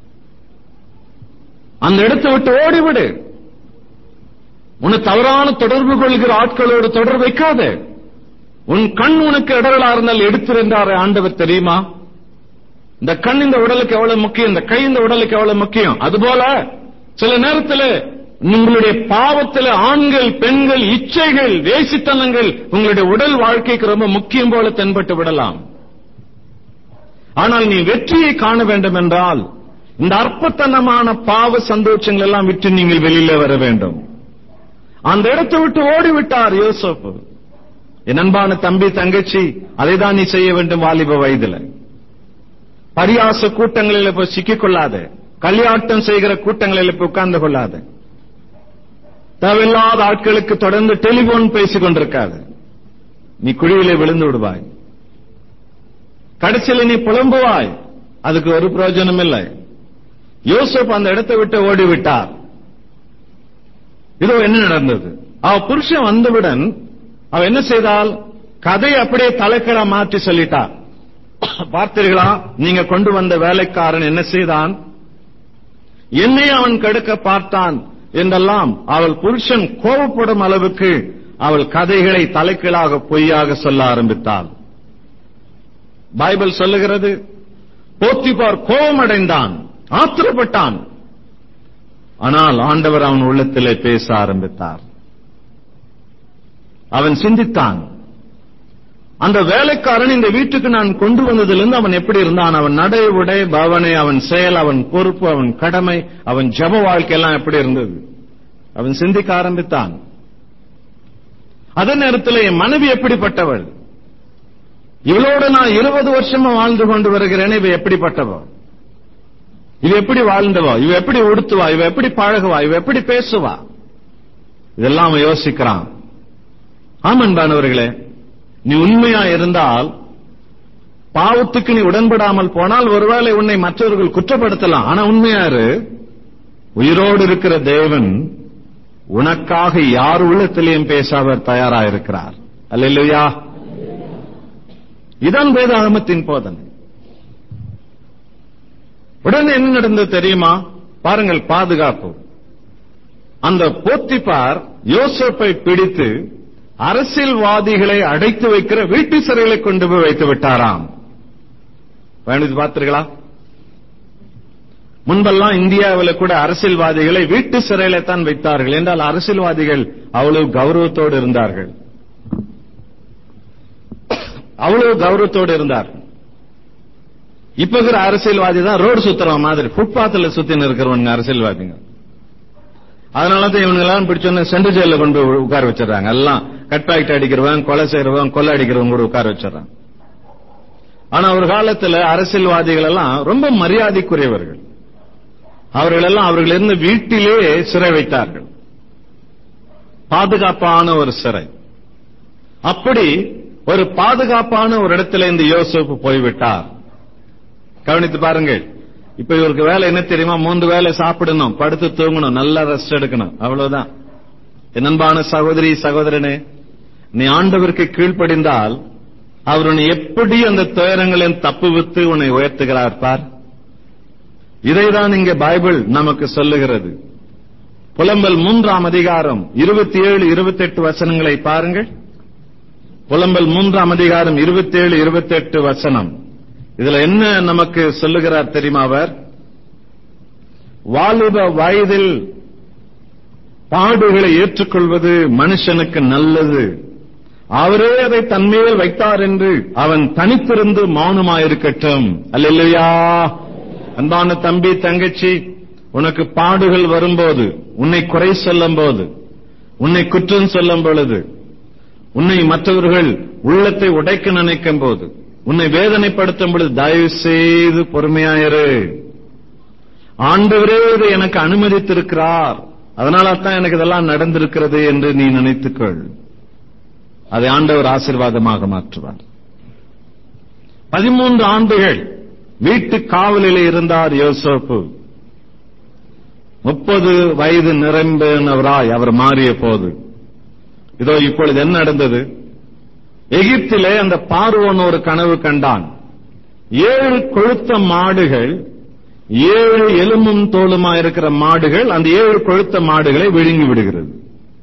அந்த இடத்தை விட்டு ஓடிவிடு உன்னை தவறான தொடர்பு கொள்கிற ஆட்களோடு தொடர்பு வைக்காத உன் கண் உனக்கு இடர்களா இருந்தால் எடுத்திருந்தார் ஆண்டவர் தெரியுமா இந்த கண் இந்த உடலுக்கு எவ்வளவு முக்கியம் இந்த கை இந்த உடலுக்கு எவ்வளவு முக்கியம் அதுபோல சில நேரத்தில் உங்களுடைய பாவத்தில் ஆண்கள் பெண்கள் இச்சைகள் வேசித்தனங்கள் உங்களுடைய உடல் வாழ்க்கைக்கு ரொம்ப முக்கியம் போல தென்பட்டு விடலாம் ஆனால் நீ வெற்றியை காண வேண்டும் என்றால் இந்த அற்பத்தனமான பாவ சந்தோஷங்கள் எல்லாம் விட்டு நீங்கள் வெளியில வர வேண்டும் அந்த இடத்தை விட்டு ஓடிவிட்டார் யோசப் என் அன்பான தம்பி தங்கச்சி அதை தான் நீ செய்ய வேண்டும் வாலிப வயதுல பரியாச கூட்டங்களில் போய் சிக்கிக் கொள்ளாத கல்யாட்டம் செய்கிற கூட்டங்களில் போய் உட்கார்ந்து கொள்ளாத தேவையில்லாத ஆட்களுக்கு தொடர்ந்து டெலிபோன் பேசிக் கொண்டிருக்காது நீ குழியிலே விழுந்து விடுவாய் கடைசியில் நீ புலம்புவாய் அதுக்கு ஒரு பிரயோஜனம் இல்லை யோசப் அந்த இடத்தை விட்டு ஓடிவிட்டார் இதோ என்ன நடந்தது அவ புருஷன் வந்தவுடன் அவ என்ன செய்தால் கதை அப்படியே தலைக்கீழா மாற்றி சொல்லிட்டார் பார்த்தீர்களா நீங்க கொண்டு வந்த வேலைக்காரன் என்ன செய்தான் என்னை அவன் கெடுக்க பார்த்தான் என்றெல்லாம் அவள் புருஷன் கோபப்படும் அளவுக்கு அவள் கதைகளை தலைக்கீழாக பொய்யாக சொல்ல ஆரம்பித்தாள் பைபிள் சொல்லுகிறது போத்திபார் கோபமடைந்தான் ஆத்திரப்பட்டான் ஆனால் ஆண்டவர் அவன் உள்ளத்திலே பேச ஆரம்பித்தார் அவன் சிந்தித்தான் அந்த வேலைக்காரன் இந்த வீட்டுக்கு நான் கொண்டு வந்ததிலிருந்து அவன் எப்படி இருந்தான் அவன் நடை உடை பவனை அவன் செயல் அவன் பொறுப்பு அவன் கடமை அவன் ஜப வாழ்க்கை எல்லாம் எப்படி இருந்தது அவன் சிந்திக்க ஆரம்பித்தான் அதே நேரத்தில் என் மனைவி எப்படிப்பட்டவள் இவளோட நான் இருபது வருஷமா வாழ்ந்து கொண்டு வருகிறேன் இவ எப்படிப்பட்டவ இவ எப்படி வாழ்ந்தவா இவ எப்படி உடுத்துவா இவ எப்படி பழகுவா இவ எப்படி பேசுவா இதெல்லாம் அவன் யோசிக்கிறான் ஆமன்பானவர்களே நீ உண்மையா இருந்தால் பாவத்துக்கு நீ உடன்படாமல் போனால் ஒருவேளை உன்னை மற்றவர்கள் குற்றப்படுத்தலாம் ஆனா உண்மையாரு உயிரோடு இருக்கிற தேவன் உனக்காக யார் உள்ளத்திலையும் பேச அவர் தயாராயிருக்கிறார் அல்லையா இதான் வேதாகமத்தின் போதனை உடனே என்ன நடந்தது தெரியுமா பாருங்கள் பாதுகாப்பு அந்த போத்திப்பார் யோசப்பை பிடித்து அரசியல்வாதிகளை அடைத்து வைக்கிற வீட்டு சிறைகளை கொண்டு போய் வைத்து விட்டாராம் பயணித்து பார்த்தீர்களா முன்பெல்லாம் இந்தியாவில் கூட அரசியல்வாதிகளை வீட்டு சிறையில தான் வைத்தார்கள் என்றால் அரசியல்வாதிகள் அவ்வளவு கௌரவத்தோடு இருந்தார்கள் அவ்வளவு கௌரவத்தோடு இருந்தார்கள் இப்ப இருக்கிற அரசியல்வாதி தான் ரோடு சுத்துறவன் மாதிரி புட்பாத்ல சுத்தின்னு இருக்கிறவங்க அரசியல்வாதிங்க அதனால தான் இவங்க எல்லாம் பிடிச்சோன்னு சென்ட்ரல் ஜெயில கொண்டு போய் உட்கார வச்சிடறாங்க எல்லாம் கட் பாக்கெட் அடிக்கிறவன் கொலை செய்யறவன் கொலை அடிக்கிறவங்க கூட உட்கார வச்சிடறாங்க ஆனா ஒரு காலத்துல அரசியல்வாதிகள் எல்லாம் ரொம்ப மரியாதைக்குரியவர்கள் அவர்கள் எல்லாம் அவர்கள் இருந்த வீட்டிலே சிறை வைத்தார்கள் பாதுகாப்பான ஒரு சிறை அப்படி ஒரு பாதுகாப்பான ஒரு இடத்துல இந்த யோசப்பு போய்விட்டார் கவனித்து பாருங்கள் இப்ப இவருக்கு வேலை என்ன தெரியுமா மூன்று வேலை சாப்பிடணும் படுத்து தூங்கணும் நல்லா ரெஸ்ட் எடுக்கணும் அவ்வளவுதான் என் அன்பான சகோதரி சகோதரனே நீ ஆண்டவருக்கு கீழ்ப்படிந்தால் அவர் உன்னை எப்படி அந்த துயரங்களின் தப்பு வித்து உன்னை உயர்த்துகிறார் பார் இதைதான் இங்க பைபிள் நமக்கு சொல்லுகிறது புலம்பல் மூன்றாம் அதிகாரம் இருபத்தி ஏழு இருபத்தி எட்டு வசனங்களை பாருங்கள் புலம்பல் மூன்றாம் அதிகாரம் இருபத்தி ஏழு இருபத்தி எட்டு வசனம் இதுல என்ன நமக்கு சொல்லுகிறார் தெரியுமா அவர் வாலிப வயதில் பாடுகளை ஏற்றுக்கொள்வது மனுஷனுக்கு நல்லது அவரே அதை தன்மேல் வைத்தார் என்று அவன் தனித்திருந்து மௌனமாயிருக்கட்டும் அல்லையா அன்பான தம்பி தங்கச்சி உனக்கு பாடுகள் வரும்போது உன்னை குறை சொல்லும் போது உன்னை குற்றம் சொல்லும் பொழுது உன்னை மற்றவர்கள் உள்ளத்தை உடைக்க நினைக்கும் போது உன்னை வேதனைப்படுத்தும் பொழுது தயவு செய்து பொறுமையாயிரு ஆண்டவரே இதை எனக்கு அனுமதித்திருக்கிறார் அதனால தான் எனக்கு இதெல்லாம் நடந்திருக்கிறது என்று நீ நினைத்துக்கொள் அதை ஆண்டவர் ஆசீர்வாதமாக மாற்றுவார் பதிமூன்று ஆண்டுகள் வீட்டு காவலில் இருந்தார் யோசோப்பு முப்பது வயது நிரம்பினவராய் அவர் மாறிய போது இதோ இப்பொழுது என்ன நடந்தது எகிப்திலே அந்த பார்வோன் ஒரு கனவு கண்டான் ஏழு கொழுத்த மாடுகள் ஏழு எலும்பும் தோலுமா இருக்கிற மாடுகள் அந்த ஏழு கொழுத்த மாடுகளை விழுங்கி விடுகிறது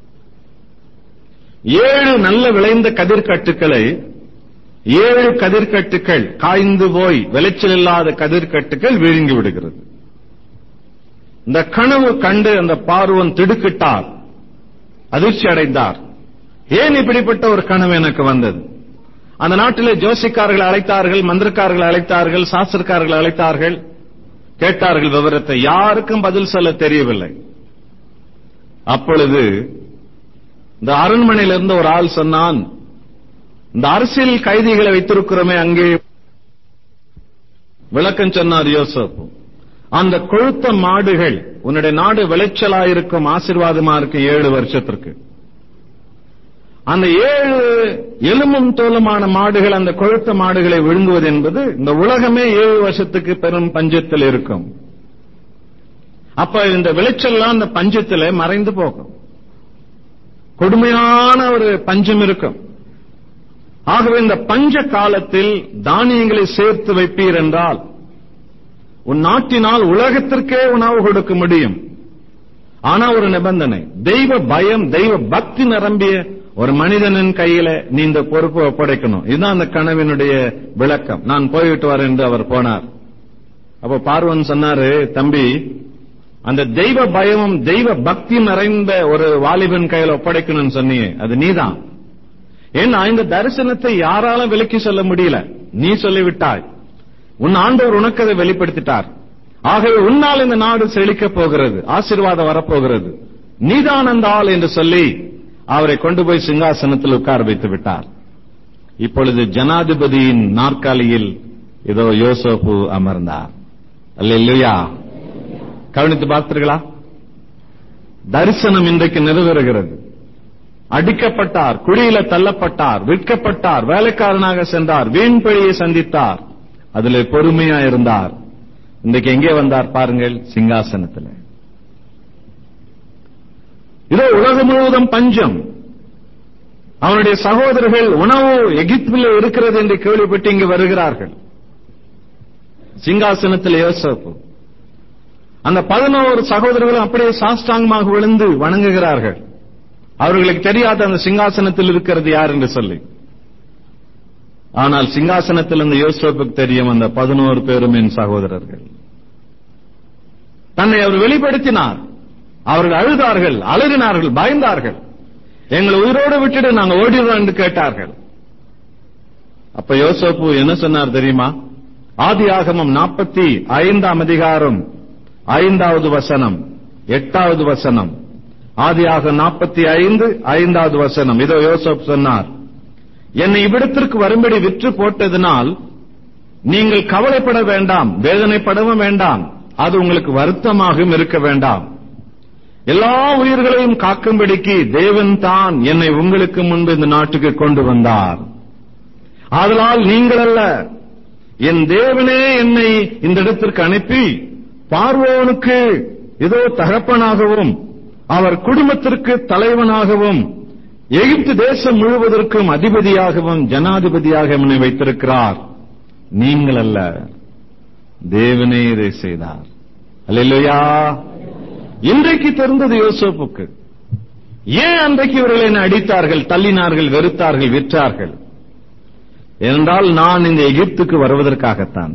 ஏழு நல்ல விளைந்த கதிர்கட்டுக்களை ஏழு கதிர்கட்டுக்கள் காய்ந்து போய் விளைச்சல் இல்லாத கதிர்கட்டுக்கள் விழுங்கி விடுகிறது இந்த கனவு கண்டு அந்த பார்வன் திடுக்கிட்டார் அதிர்ச்சி அடைந்தார் ஏன் இப்படிப்பட்ட ஒரு கனவு எனக்கு வந்தது அந்த நாட்டிலே ஜோசிக்காரர்கள் அழைத்தார்கள் மந்திரக்காரர்கள் அழைத்தார்கள் சாஸ்திரக்காரர்கள் அழைத்தார்கள் கேட்டார்கள் விவரத்தை யாருக்கும் பதில் சொல்ல தெரியவில்லை அப்பொழுது இந்த அரண்மனையில இருந்து ஒரு ஆள் சொன்னான் இந்த அரசியல் கைதிகளை வைத்திருக்கிறோமே அங்கே விளக்கம் சொன்னார் யோசப் அந்த கொழுத்த மாடுகள் உன்னுடைய நாடு விளைச்சலாயிருக்கும் ஆசீர்வாதமா இருக்கு ஏழு வருஷத்திற்கு அந்த ஏழு எலும்பும் தோலுமான மாடுகள் அந்த கொழுத்த மாடுகளை விழுங்குவது என்பது இந்த உலகமே ஏழு வருஷத்துக்கு பெரும் பஞ்சத்தில் இருக்கும் அப்ப இந்த விளைச்சல்லாம் அந்த பஞ்சத்தில் மறைந்து போகும் கொடுமையான ஒரு பஞ்சம் இருக்கும் ஆகவே இந்த பஞ்ச காலத்தில் தானியங்களை சேர்த்து வைப்பீர் என்றால் உன் நாட்டினால் உலகத்திற்கே உணவு கொடுக்க முடியும் ஆனா ஒரு நிபந்தனை தெய்வ பயம் தெய்வ பக்தி நிரம்பிய ஒரு மனிதனின் கையில நீ இந்த பொறுப்பை ஒப்படைக்கணும் இதுதான் அந்த கனவினுடைய விளக்கம் நான் போய்விட்டு வரேன் என்று அவர் போனார் அப்ப பார்வன் சொன்னாரு தம்பி அந்த தெய்வ பயமும் தெய்வ பக்தி நிறைந்த ஒரு வாலிபன் கையில ஒப்படைக்கணும்னு சொன்னீங்க அது நீதான் ஏன்னா இந்த தரிசனத்தை யாராலும் விலக்கி சொல்ல முடியல நீ சொல்லிவிட்டாய் உன் ஆண்டவர் உனக்கு அதை வெளிப்படுத்திட்டார் ஆகவே உன்னால் இந்த நாடு செழிக்கப் போகிறது ஆசீர்வாதம் வரப்போகிறது நீதான் அந்த ஆள் என்று சொல்லி அவரை கொண்டு போய் சிங்காசனத்தில் உட்கார வைத்து விட்டார் இப்பொழுது ஜனாதிபதியின் நாற்காலியில் இதோ யோசோப்பு அமர்ந்தார் அல்லேலூயா கவனித்து பார்த்தீர்களா தரிசனம் இன்றைக்கு நிறைவேறுகிறது அடிக்கப்பட்டார் குழியில தள்ளப்பட்டார் விற்கப்பட்டார் வேலைக்காரனாக சென்றார் வீண் பழியை சந்தித்தார் அதிலே பொறுமையா இருந்தார் இன்றைக்கு எங்கே வந்தார் பாருங்கள் சிங்காசனத்தில் இதோ உலகம் முழுவதும் பஞ்சம் அவனுடைய சகோதரர்கள் உணவு எகிப்தில் இருக்கிறது என்று கேள்விப்பட்டு இங்கு வருகிறார்கள் சிங்காசனத்தில் யோசப்பு அந்த பதினோரு சகோதரர்களும் அப்படியே சாஷ்டாங்கமாக விழுந்து வணங்குகிறார்கள் அவர்களுக்கு தெரியாத அந்த சிங்காசனத்தில் இருக்கிறது யார் என்று சொல்லி ஆனால் சிங்காசனத்தில் இந்த யோசப்புக்கு தெரியும் அந்த பதினோரு பேரும் என் சகோதரர்கள் தன்னை அவர் வெளிப்படுத்தினார் அவர்கள் அழுதார்கள் அலறினார்கள் பயந்தார்கள் எங்களை உயிரோடு விட்டுட்டு நாங்க ஓடிடுறோம் என்று கேட்டார்கள் அப்ப யோசப்பு என்ன சொன்னார் தெரியுமா ஆதி ஆகமம் நாற்பத்தி ஐந்தாம் அதிகாரம் ஐந்தாவது வசனம் எட்டாவது வசனம் ஆதியாக நாற்பத்தி ஐந்து ஐந்தாவது வசனம் இதோ யோசப் சொன்னார் என்னை இவ்விடத்திற்கு வரும்படி விற்று போட்டதினால் நீங்கள் கவலைப்பட வேண்டாம் வேதனைப்படவும் வேண்டாம் அது உங்களுக்கு வருத்தமாகவும் இருக்க வேண்டாம் எல்லா உயிர்களையும் காக்கும்படிக்கு தேவன் தான் என்னை உங்களுக்கு முன்பு இந்த நாட்டுக்கு கொண்டு வந்தார் ஆதலால் நீங்கள் அல்ல என் தேவனே என்னை இந்த இடத்திற்கு அனுப்பி பார்வோனுக்கு ஏதோ தகப்பனாகவும் அவர் குடும்பத்திற்கு தலைவனாகவும் எகிப்து தேசம் முழுவதற்கும் அதிபதியாகவும் ஜனாதிபதியாக என்னை வைத்திருக்கிறார் நீங்கள் அல்ல தேவனே இதை செய்தார் அல்லையா இன்றைக்கு தெரிந்தது யோசோப்புக்கு ஏன் அன்றைக்கு இவர்கள் என்னை அடித்தார்கள் தள்ளினார்கள் வெறுத்தார்கள் விற்றார்கள் ஏனென்றால் நான் இந்த எகிப்துக்கு வருவதற்காகத்தான்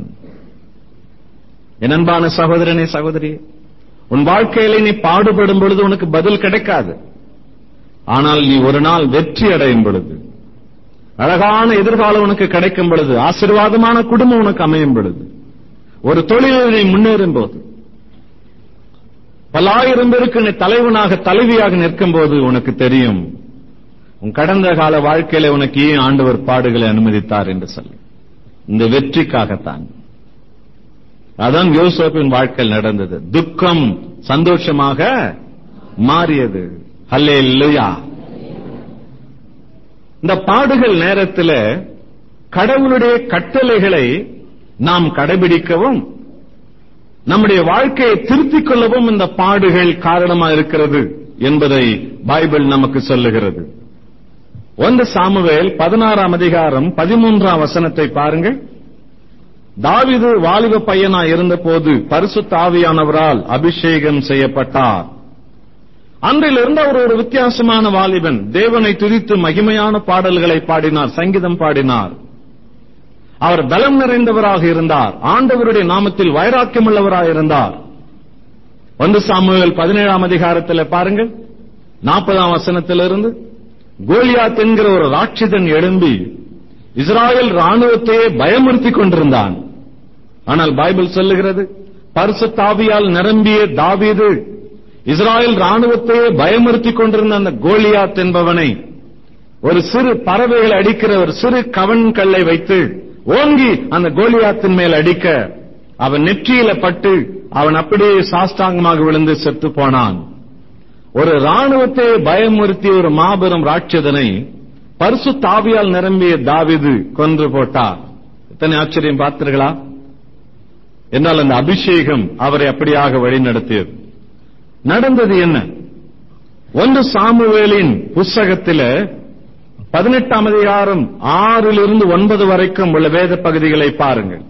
என் அன்பான சகோதரனே சகோதரி உன் வாழ்க்கையில நீ பாடுபடும் பொழுது உனக்கு பதில் கிடைக்காது ஆனால் நீ ஒரு நாள் வெற்றி அடையும் பொழுது அழகான எதிர்காலம் உனக்கு கிடைக்கும் பொழுது ஆசீர்வாதமான குடும்பம் உனக்கு அமையும் பொழுது ஒரு தொழிலில் நீ முன்னேறும் போது பல்லாயிரம் பேருக்கு நீ தலைவனாக தலைவியாக நிற்கும் போது உனக்கு தெரியும் உன் கடந்த கால வாழ்க்கையில உனக்கு ஏன் ஆண்டவர் பாடுகளை அனுமதித்தார் என்று சொல்லி இந்த வெற்றிக்காகத்தான் அதான் யோசோப்பின் வாழ்க்கையில் நடந்தது துக்கம் சந்தோஷமாக மாறியது ஹல்லே இல்லையா இந்த பாடுகள் நேரத்தில் கடவுளுடைய கட்டளைகளை நாம் கடைபிடிக்கவும் நம்முடைய வாழ்க்கையை திருத்திக் கொள்ளவும் இந்த பாடுகள் காரணமா இருக்கிறது என்பதை பைபிள் நமக்கு சொல்லுகிறது ஒன்று சாமுவேல் பதினாறாம் அதிகாரம் பதிமூன்றாம் வசனத்தை பாருங்கள் தாவிது வாலிப பையனா இருந்தபோது பரிசுத்த ஆவியானவரால் அபிஷேகம் செய்யப்பட்டார் அன்றிலிருந்து அவர் ஒரு வித்தியாசமான வாலிபன் தேவனை துதித்து மகிமையான பாடல்களை பாடினார் சங்கீதம் பாடினார் அவர் பலம் நிறைந்தவராக இருந்தார் ஆண்டவருடைய நாமத்தில் வைராக்கியமுள்ளவராக இருந்தார் ஒன்று சாமுவேல் பதினேழாம் அதிகாரத்தில் பாருங்கள் நாற்பதாம் வசனத்திலிருந்து கோலியாத் என்கிற ஒரு ராட்சிதன் எழும்பி இஸ்ராயல் ராணுவத்தையே பயமுறுத்திக் கொண்டிருந்தான் ஆனால் பைபிள் சொல்லுகிறது பரிசுத்தாவியால் நிரம்பிய தாவீது இஸ்ராயல் ராணுவத்தையே பயமுறுத்திக் கொண்டிருந்த அந்த கோலியாத் என்பவனை ஒரு சிறு பறவைகள் அடிக்கிற ஒரு சிறு கவன் கல்லை வைத்து ஓங்கி அந்த கோலியாத்தின் மேல் அடிக்க அவன் நெற்றியில பட்டு அவன் அப்படியே சாஷ்டாங்கமாக விழுந்து செத்து போனான் ஒரு ராணுவத்தை பயமுறுத்திய ஒரு மாபெரும் ராட்சதனை பரிசு தாவியால் நிரம்பிய தாவிது கொன்று போட்டார் எத்தனை ஆச்சரியம் பார்த்தீர்களா என்றால் அந்த அபிஷேகம் அவரை அப்படியாக வழிநடத்தியது நடந்தது என்ன ஒன்று சாமுவேலின் புஸ்தகத்தில் பதினெட்டாம் அதிகாரம் ஆறிலிருந்து ஒன்பது வரைக்கும் உள்ள வேத பகுதிகளை பாருங்கள்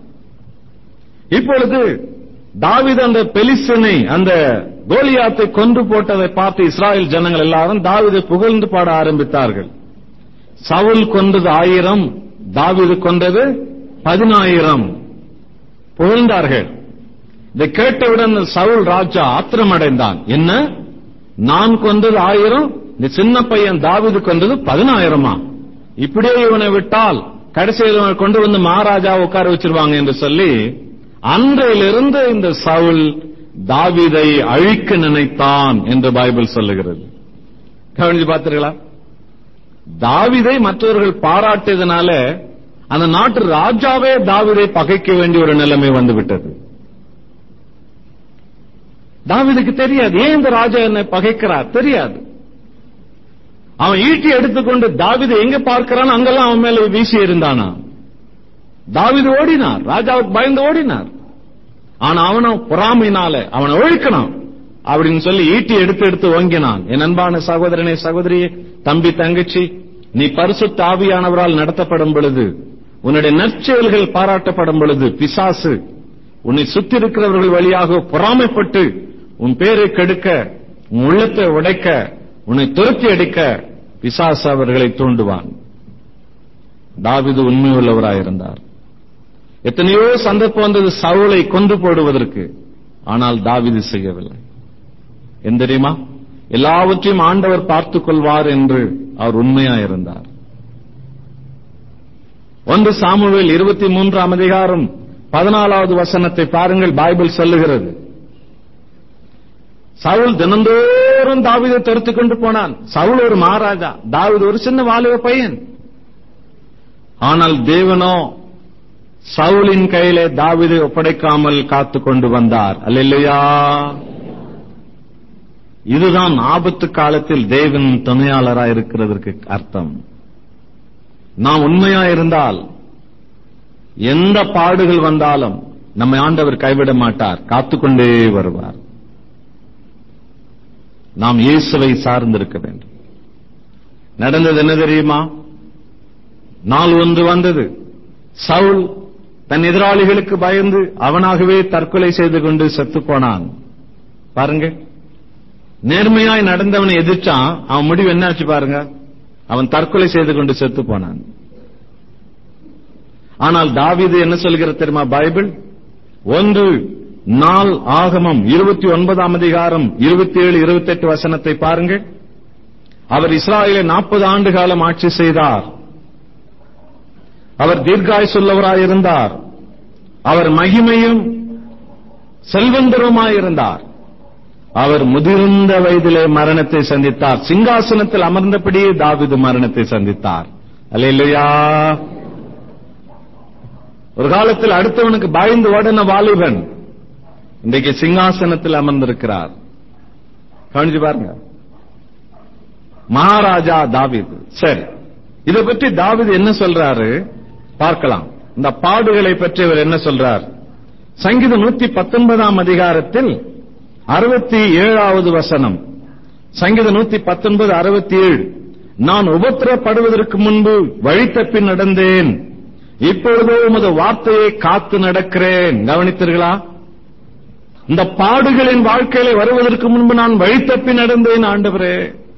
இப்பொழுது தாவிது அந்த பெலிசனை அந்த கோலியாத்தை கொன்று போட்டதை பார்த்து இஸ்ராயல் ஜனங்கள் எல்லாரும் தாவிதை புகழ்ந்து பாட ஆரம்பித்தார்கள் சவுல் கொன்றது ஆயிரம் தாவிது கொன்றது பதினாயிரம் புகழ்ந்தார்கள் இதை கேட்டவுடன் சவுல் ராஜா ஆத்திரமடைந்தான் என்ன நான் கொன்றது ஆயிரம் இந்த சின்ன பையன் தாவிது கொன்றது பதினாயிரமா இப்படியே இவனை விட்டால் கடைசியில் இவனை கொண்டு வந்து மகாராஜா உட்கார வச்சிருவாங்க என்று சொல்லி அன்றையிலிருந்து இந்த சவுல் தாவீதை அழிக்க நினைத்தான் என்று பைபிள் சொல்லுகிறது கவனிச்சு பார்த்தீர்களா தாவீதை மற்றவர்கள் பாராட்டியதுனால அந்த நாட்டு ராஜாவே தாவீதை பகைக்க வேண்டிய ஒரு நிலைமை வந்துவிட்டது தாவீதுக்கு தெரியாது ஏன் இந்த ராஜா என்னை பகைக்கிறார் தெரியாது அவன் ஈட்டி எடுத்துக்கொண்டு தாவீதை எங்க பார்க்கிறான் அங்கெல்லாம் அவன் மேல வீசி இருந்தானா தாவீது ஓடினார் ராஜாவுக்கு பயந்து ஓடினார் ஆனா அவனும் பொறாமையினால அவனை ஒழிக்கணும் அப்படின்னு சொல்லி ஈட்டி எடுத்து எடுத்து ஓங்கினான் என் அன்பான சகோதரனே சகோதரியே தம்பி தங்கச்சி நீ பரிசுத்த ஆவியானவரால் நடத்தப்படும் பொழுது உன்னுடைய நற்செயல்கள் பாராட்டப்படும் பொழுது பிசாசு உன்னை சுத்தி இருக்கிறவர்கள் வழியாக பொறாமைப்பட்டு உன் பேரை கெடுக்க உன் உள்ளத்தை உடைக்க உன்னை துரத்தி அடிக்க பிசாசு அவர்களை தூண்டுவான் தாவிது உண்மை உள்ளவராயிருந்தார் எத்தனையோ சந்தர்ப்பம் வந்தது சவுளை கொண்டு போடுவதற்கு ஆனால் தாவிது செய்யவில்லை என் தெரியுமா எல்லாவற்றையும் ஆண்டவர் பார்த்துக் கொள்வார் என்று அவர் உண்மையாயிருந்தார் ஒன்று சாமுவேல் இருபத்தி மூன்றாம் அதிகாரம் பதினாலாவது வசனத்தை பாருங்கள் பைபிள் சொல்லுகிறது சவுல் தினந்தோறும் தாவிதை தடுத்துக் கொண்டு போனான் சவுல் ஒரு மகாராஜா தாவிது ஒரு சின்ன வாலிப பையன் ஆனால் தேவனோ சவுலின் கையிலே தாவிதை ஒப்படைக்காமல் காத்து கொண்டு வந்தார் அல்லையா இதுதான் ஆபத்து காலத்தில் தேவன் துணையாளராக இருக்கிறதற்கு அர்த்தம் நாம் உண்மையா இருந்தால் எந்த பாடுகள் வந்தாலும் நம்மை ஆண்டவர் கைவிட மாட்டார் காத்துக்கொண்டே வருவார் நாம் இயேசுவை சார்ந்திருக்க வேண்டும் நடந்தது என்ன தெரியுமா நாள் ஒன்று வந்தது சவுல் தன் எதிராளிகளுக்கு பயந்து அவனாகவே தற்கொலை செய்து கொண்டு செத்து போனான் பாருங்க நேர்மையாய் நடந்தவனை எதிர்த்தான் அவன் முடிவு என்னாச்சு பாருங்க அவன் தற்கொலை செய்து கொண்டு செத்து போனான் ஆனால் தாவீது என்ன சொல்கிறது தெரியுமா பைபிள் ஒன்று நாள் ஆகமம் இருபத்தி ஒன்பதாம் அதிகாரம் இருபத்தி ஏழு இருபத்தி எட்டு வசனத்தை பாருங்கள் அவர் இஸ்ராயலை நாற்பது ஆண்டு காலம் ஆட்சி செய்தார் அவர் தீர்க்காயுள்ளவராயிருந்தார் அவர் மகிமையும் செல்வந்தருமாயிருந்தார் அவர் முதிர்ந்த வயதிலே மரணத்தை சந்தித்தார் சிங்காசனத்தில் அமர்ந்தபடியே தாவிது மரணத்தை சந்தித்தார் அல்லையா ஒரு காலத்தில் அடுத்தவனுக்கு பயந்து ஓடன வாலிபன் இன்றைக்கு சிங்காசனத்தில் அமர்ந்திருக்கிறார் கவனிச்சு பாருங்க மகாராஜா தாவிது சரி இதை பற்றி தாவிது என்ன சொல்றாரு பார்க்கலாம் இந்த பாடுகளை பற்றி இவர் என்ன சொல்றார் சங்கீதம் நூத்தி பத்தொன்பதாம் அதிகாரத்தில் அறுபத்தி ஏழாவது வசனம் சங்கீதம் நூத்தி பத்தொன்பது அறுபத்தி ஏழு நான் உபத்திரப்படுவதற்கு முன்பு வழி தப்பி நடந்தேன் இப்பொழுதோ உமது வார்த்தையை காத்து நடக்கிறேன் கவனித்தீர்களா இந்த பாடுகளின் வாழ்க்கையில வருவதற்கு முன்பு நான் வழி தப்பி நடந்தேன் ஆண்டவரே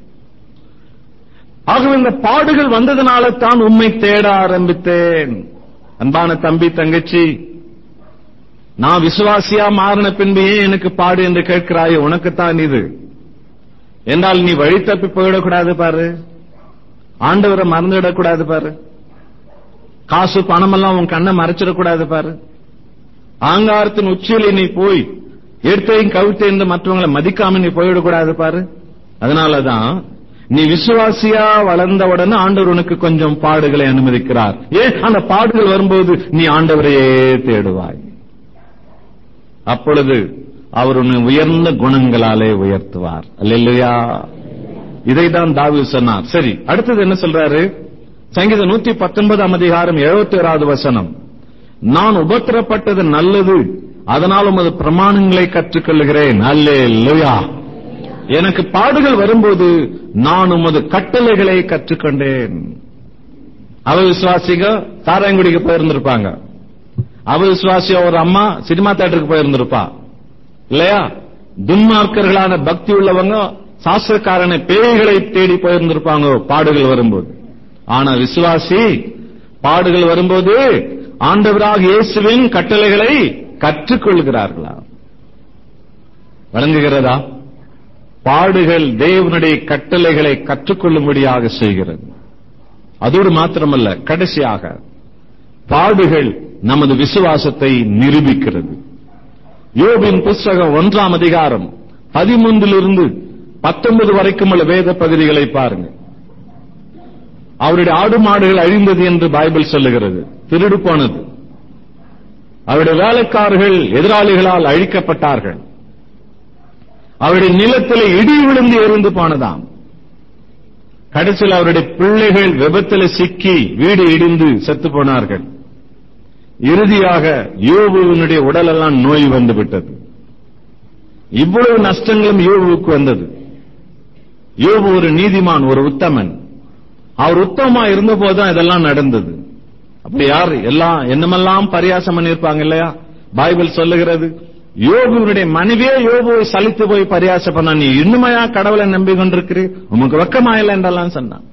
ஆகவே இந்த பாடுகள் வந்ததுனால தான் உண்மை தேட ஆரம்பித்தேன் அன்பான தம்பி தங்கச்சி நான் விசுவாசியா மாறின பின்பு ஏன் எனக்கு பாடு என்று கேட்கிறாய் உனக்குத்தான் இது என்றால் நீ வழி தப்பி போயிடக்கூடாது பாரு ஆண்டவரை மறந்துவிடக்கூடாது பாரு காசு பணமெல்லாம் உன் கண்ணை மறைச்சிடக்கூடாது பாரு ஆங்காரத்தின் உச்சியில நீ போய் எடுத்தையும் கவிழ்த்து மற்றவங்களை மதிக்காம நீ போயிடக்கூடாது பாரு அதனாலதான் நீ விசுவாசியா வளர்ந்த உடனே ஆண்டவர் உனக்கு கொஞ்சம் பாடுகளை அனுமதிக்கிறார் ஏன் அந்த பாடுகள் வரும்போது நீ ஆண்டவரையே தேடுவாய் அப்பொழுது அவர் உன்னை உயர்ந்த குணங்களாலே உயர்த்துவார் அல்லையா இதைதான் தாவி சொன்னார் சரி அடுத்தது என்ன சொல்றாரு சங்கீதம் நூத்தி பத்தொன்பதாம் அதிகாரம் எழுபத்தி ஓராவது வசனம் நான் உபத்திரப்பட்டது நல்லது அதனால் உமது பிரமாணங்களை கற்றுக்கொள்கிறேன் அல்லே லுயா எனக்கு பாடுகள் வரும்போது நான் உமது கட்டளைகளை கற்றுக்கொண்டேன் அவ விசுவாசிக சாராயங்குடிக்கு போயிருந்திருப்பாங்க அவ விசுவாசிய ஒரு அம்மா சினிமா தேட்டருக்கு போயிருந்திருப்பா இல்லையா துன்மார்க்கர்களான பக்தி உள்ளவங்க சாஸ்திரக்காரனை பேய்களை தேடி போயிருந்திருப்பாங்க பாடுகள் வரும்போது ஆனா விசுவாசி பாடுகள் வரும்போது ஆண்டவராக இயேசுவின் கட்டளைகளை கற்றுக்கொள்கிறார்களா வழங்குகிறதா பாடுகள் தேவனுடைய கட்டளைகளை கற்றுக்கொள்ளும்படியாக செய்கிறது அதோடு மாத்திரமல்ல கடைசியாக பாடுகள் நமது விசுவாசத்தை நிரூபிக்கிறது யோபின் புஸ்தகம் ஒன்றாம் அதிகாரம் பதிமூன்றிலிருந்து பத்தொன்பது வரைக்கும் உள்ள வேத பகுதிகளை பாருங்க அவருடைய ஆடு மாடுகள் அழிந்தது என்று பைபிள் சொல்லுகிறது திருடு போனது அவருடைய வேலைக்காரர்கள் எதிராளிகளால் அழிக்கப்பட்டார்கள் அவருடைய நிலத்தில் இடி விழுந்து எரிந்து போனதாம் கடைசியில் அவருடைய பிள்ளைகள் விபத்தில் சிக்கி வீடு இடிந்து செத்து போனார்கள் இறுதியாக யோபுவினுடைய உடலெல்லாம் நோய் வந்து விட்டது இவ்வளவு நஷ்டங்களும் யோபுவுக்கு வந்தது யோபு ஒரு நீதிமான் ஒரு உத்தமன் அவர் உத்தமமா இருந்த போதுதான் இதெல்லாம் நடந்தது அப்படி யார் எல்லாம் என்னமெல்லாம் பரியாசம் பண்ணிருப்பாங்க இல்லையா பைபிள் சொல்லுகிறது யோபுவினுடைய மனைவியே யோபுவை சலித்து போய் பரியாசம் பண்ணா நீ இன்னுமையா கடவுளை நம்பி கொண்டிருக்கிறீர் உமக்கு வெக்கமாயில்லை என்றெல்லாம் சொன்னான்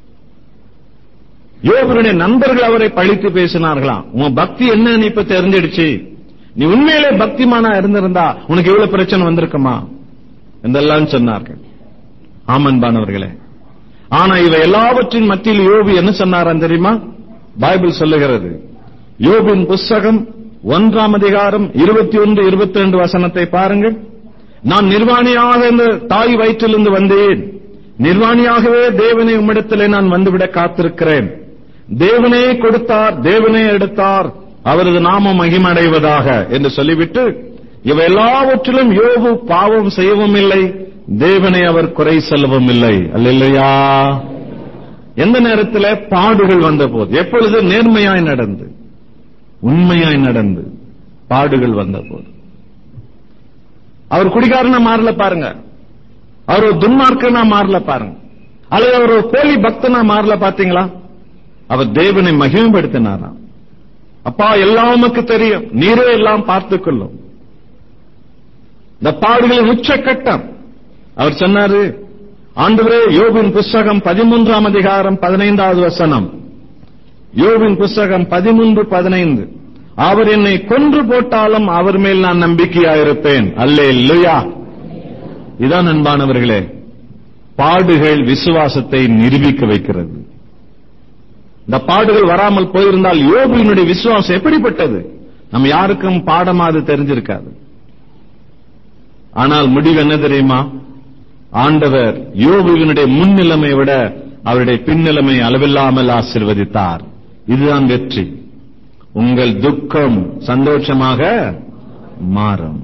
யோபுடைய நண்பர்கள் அவரை பழித்து பேசினார்களாம் உன் பக்தி என்னன்னு இப்ப தெரிஞ்சிடுச்சு நீ உண்மையிலே பக்திமானா இருந்திருந்தா உனக்கு இவ்வளவு பிரச்சனை வந்திருக்குமா என்றெல்லாம் சொன்னார்கள் ஆமன்பானவர்களே ஆனா இவை எல்லாவற்றின் மத்தியில் யோபு என்ன சொன்னாராம் தெரியுமா பைபிள் சொல்லுகிறது யோபின் புஸ்தகம் ஒன்றாம் அதிகாரம் இருபத்தி ஒன்று இருபத்தி ரெண்டு வசனத்தை பாருங்கள் நான் நிர்வாணியாக இந்த தாய் வயிற்றிலிருந்து வந்தேன் நிர்வாணியாகவே தேவனை உம்மிடத்திலே நான் வந்துவிட காத்திருக்கிறேன் தேவனே கொடுத்தார் தேவனே எடுத்தார் அவரது நாமம் மகிமடைவதாக என்று சொல்லிவிட்டு இவை எல்லாவற்றிலும் யோபு பாவம் செய்யவும் இல்லை தேவனை அவர் குறை சொல்லவும் இல்லை அல்லையா எந்த நேரத்தில் பாடுகள் வந்த போது எப்பொழுது நேர்மையாய் நடந்து உண்மையாய் நடந்து பாடுகள் வந்த போது அவர் குடிகாரனா மாறல பாருங்க அவர் ஒரு துன்மார்க்கனா மாறல பாருங்க அல்லது அவர் ஒரு போலி பக்தனா மாறல பாத்தீங்களா அவர் தேவனை மகிமைப்படுத்தினாராம் அப்பா எல்லாம் உமக்கு தெரியும் நீரே எல்லாம் பார்த்துக் கொள்ளும் இந்த பாடுகளின் உச்சக்கட்டம் அவர் சொன்னாரு ஆண்டவரே யோபின் புஸ்தகம் பதிமூன்றாம் அதிகாரம் பதினைந்தாவது வசனம் யோபின் புஸ்தகம் பதிமூன்று பதினைந்து அவர் என்னை கொன்று போட்டாலும் அவர் மேல் நான் நம்பிக்கையாயிருப்பேன் அல்லே இல்லையா இதான் அன்பானவர்களே பாடுகள் விசுவாசத்தை நிரூபிக்க வைக்கிறது இந்த பாடுகள் வராமல் போயிருந்தால் யோபுவினுடைய விசுவாசம் எப்படிப்பட்டது நம்ம யாருக்கும் பாடமா அது தெரிஞ்சிருக்காது ஆனால் முடிவு என்ன தெரியுமா ஆண்டவர் யோபுவினுடைய முன்னிலைமை விட அவருடைய பின்னிலைமை அளவில்லாமல் ஆசிர்வதித்தார் இதுதான் வெற்றி உங்கள் துக்கம் சந்தோஷமாக மாறும்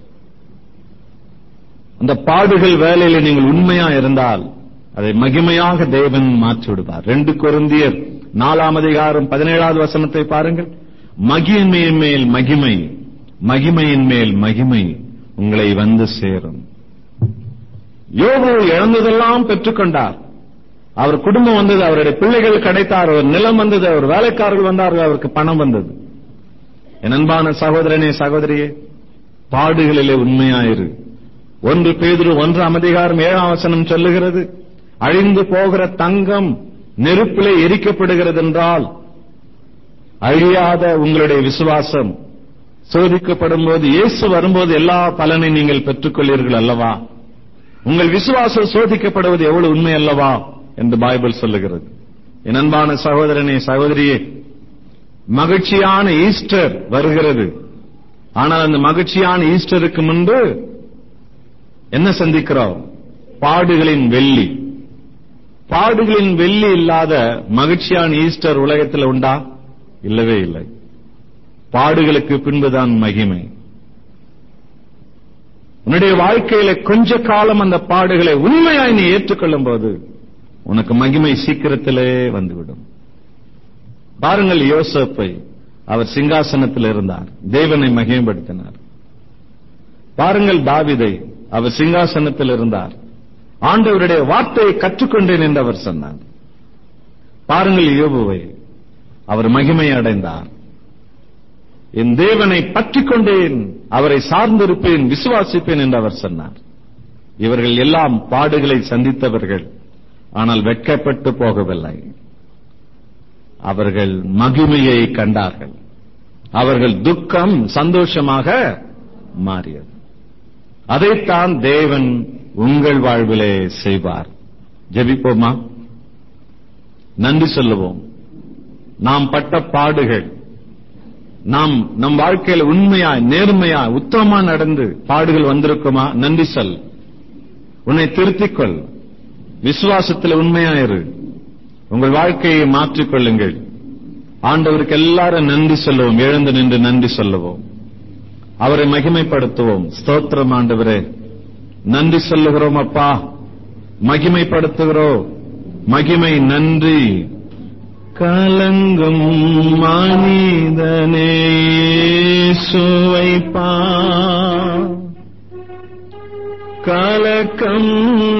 அந்த பாடுகள் வேலையில நீங்கள் உண்மையா இருந்தால் அதை மகிமையாக தேவன் மாற்றி விடுவார் ரெண்டு கொருந்தியர் நாலாம் அதிகாரம் பதினேழாவது வசனத்தை பாருங்கள் மகிமையின் மேல் மகிமை மகிமையின் மேல் மகிமை உங்களை வந்து சேரும் யோபு இழந்ததெல்லாம் பெற்றுக்கொண்டார் அவர் குடும்பம் வந்தது அவருடைய பிள்ளைகள் கிடைத்தார் அவர் நிலம் வந்தது அவர் வேலைக்காரர்கள் வந்தார்கள் அவருக்கு பணம் வந்தது என் அன்பான சகோதரனே சகோதரியே பாடுகளிலே உண்மையாயிரு ஒன்று பேதுரு ஒன்றாம் அதிகாரம் ஏழாம் வசனம் சொல்லுகிறது அழிந்து போகிற தங்கம் நெருப்பிலே எரிக்கப்படுகிறது என்றால் அழியாத உங்களுடைய விசுவாசம் சோதிக்கப்படும் போது இயேசு வரும்போது எல்லா பலனை நீங்கள் பெற்றுக்கொள்ளீர்கள் அல்லவா உங்கள் விசுவாசம் சோதிக்கப்படுவது எவ்வளவு உண்மை அல்லவா என்று பைபிள் சொல்லுகிறது என் அன்பான சகோதரனே சகோதரியே மகிழ்ச்சியான ஈஸ்டர் வருகிறது ஆனால் அந்த மகிழ்ச்சியான ஈஸ்டருக்கு முன்பு என்ன சந்திக்கிறோம் பாடுகளின் வெள்ளி பாடுகளின் வெள்ளி இல்லாத மகிழ்ச்சியான ஈஸ்டர் உலகத்தில் உண்டா இல்லவே இல்லை பாடுகளுக்கு பின்புதான் மகிமை உன்னுடைய வாழ்க்கையில கொஞ்ச காலம் அந்த பாடுகளை உண்மையாய் நீ ஏற்றுக்கொள்ளும் போது உனக்கு மகிமை சீக்கிரத்திலே வந்துவிடும் பாருங்கள் யோசப்பை அவர் சிங்காசனத்தில் இருந்தார் தேவனை மகிமைப்படுத்தினார் பாருங்கள் தாவிதை அவர் சிங்காசனத்தில் இருந்தார் ஆண்டவருடைய வார்த்தையை கற்றுக்கொண்டேன் என்று அவர் சொன்னார் பாருங்கள் யோபுவை அவர் மகிமை அடைந்தார் என் தேவனை பற்றிக் கொண்டேன் அவரை சார்ந்திருப்பேன் விசுவாசிப்பேன் என்று அவர் சொன்னார் இவர்கள் எல்லாம் பாடுகளை சந்தித்தவர்கள் ஆனால் வெட்கப்பட்டு போகவில்லை அவர்கள் மகிமையை கண்டார்கள் அவர்கள் துக்கம் சந்தோஷமாக மாறியது அதைத்தான் தேவன் உங்கள் வாழ்விலே செய்வார் ஜெபிப்போமா நன்றி சொல்லுவோம் நாம் பட்ட பாடுகள் நாம் நம் வாழ்க்கையில உண்மையாய் நேர்மையாய் உத்தமமா நடந்து பாடுகள் வந்திருக்குமா நன்றி சொல் உன்னை திருத்திக் கொள் விசுவாசத்தில் உண்மையாயிரு உங்கள் வாழ்க்கையை மாற்றிக் கொள்ளுங்கள் ஆண்டவருக்கு எல்லாரும் நன்றி சொல்லுவோம் எழுந்து நின்று நன்றி சொல்லுவோம் அவரை மகிமைப்படுத்துவோம் ஸ்தோத்திரம் ஆண்டவரே நன்றி சொல்லுகிறோம் அப்பா மகிமைப்படுத்துகிறோம் மகிமை நன்றி கலங்கும் மனிதனே சுவைப்பா கலக்கம்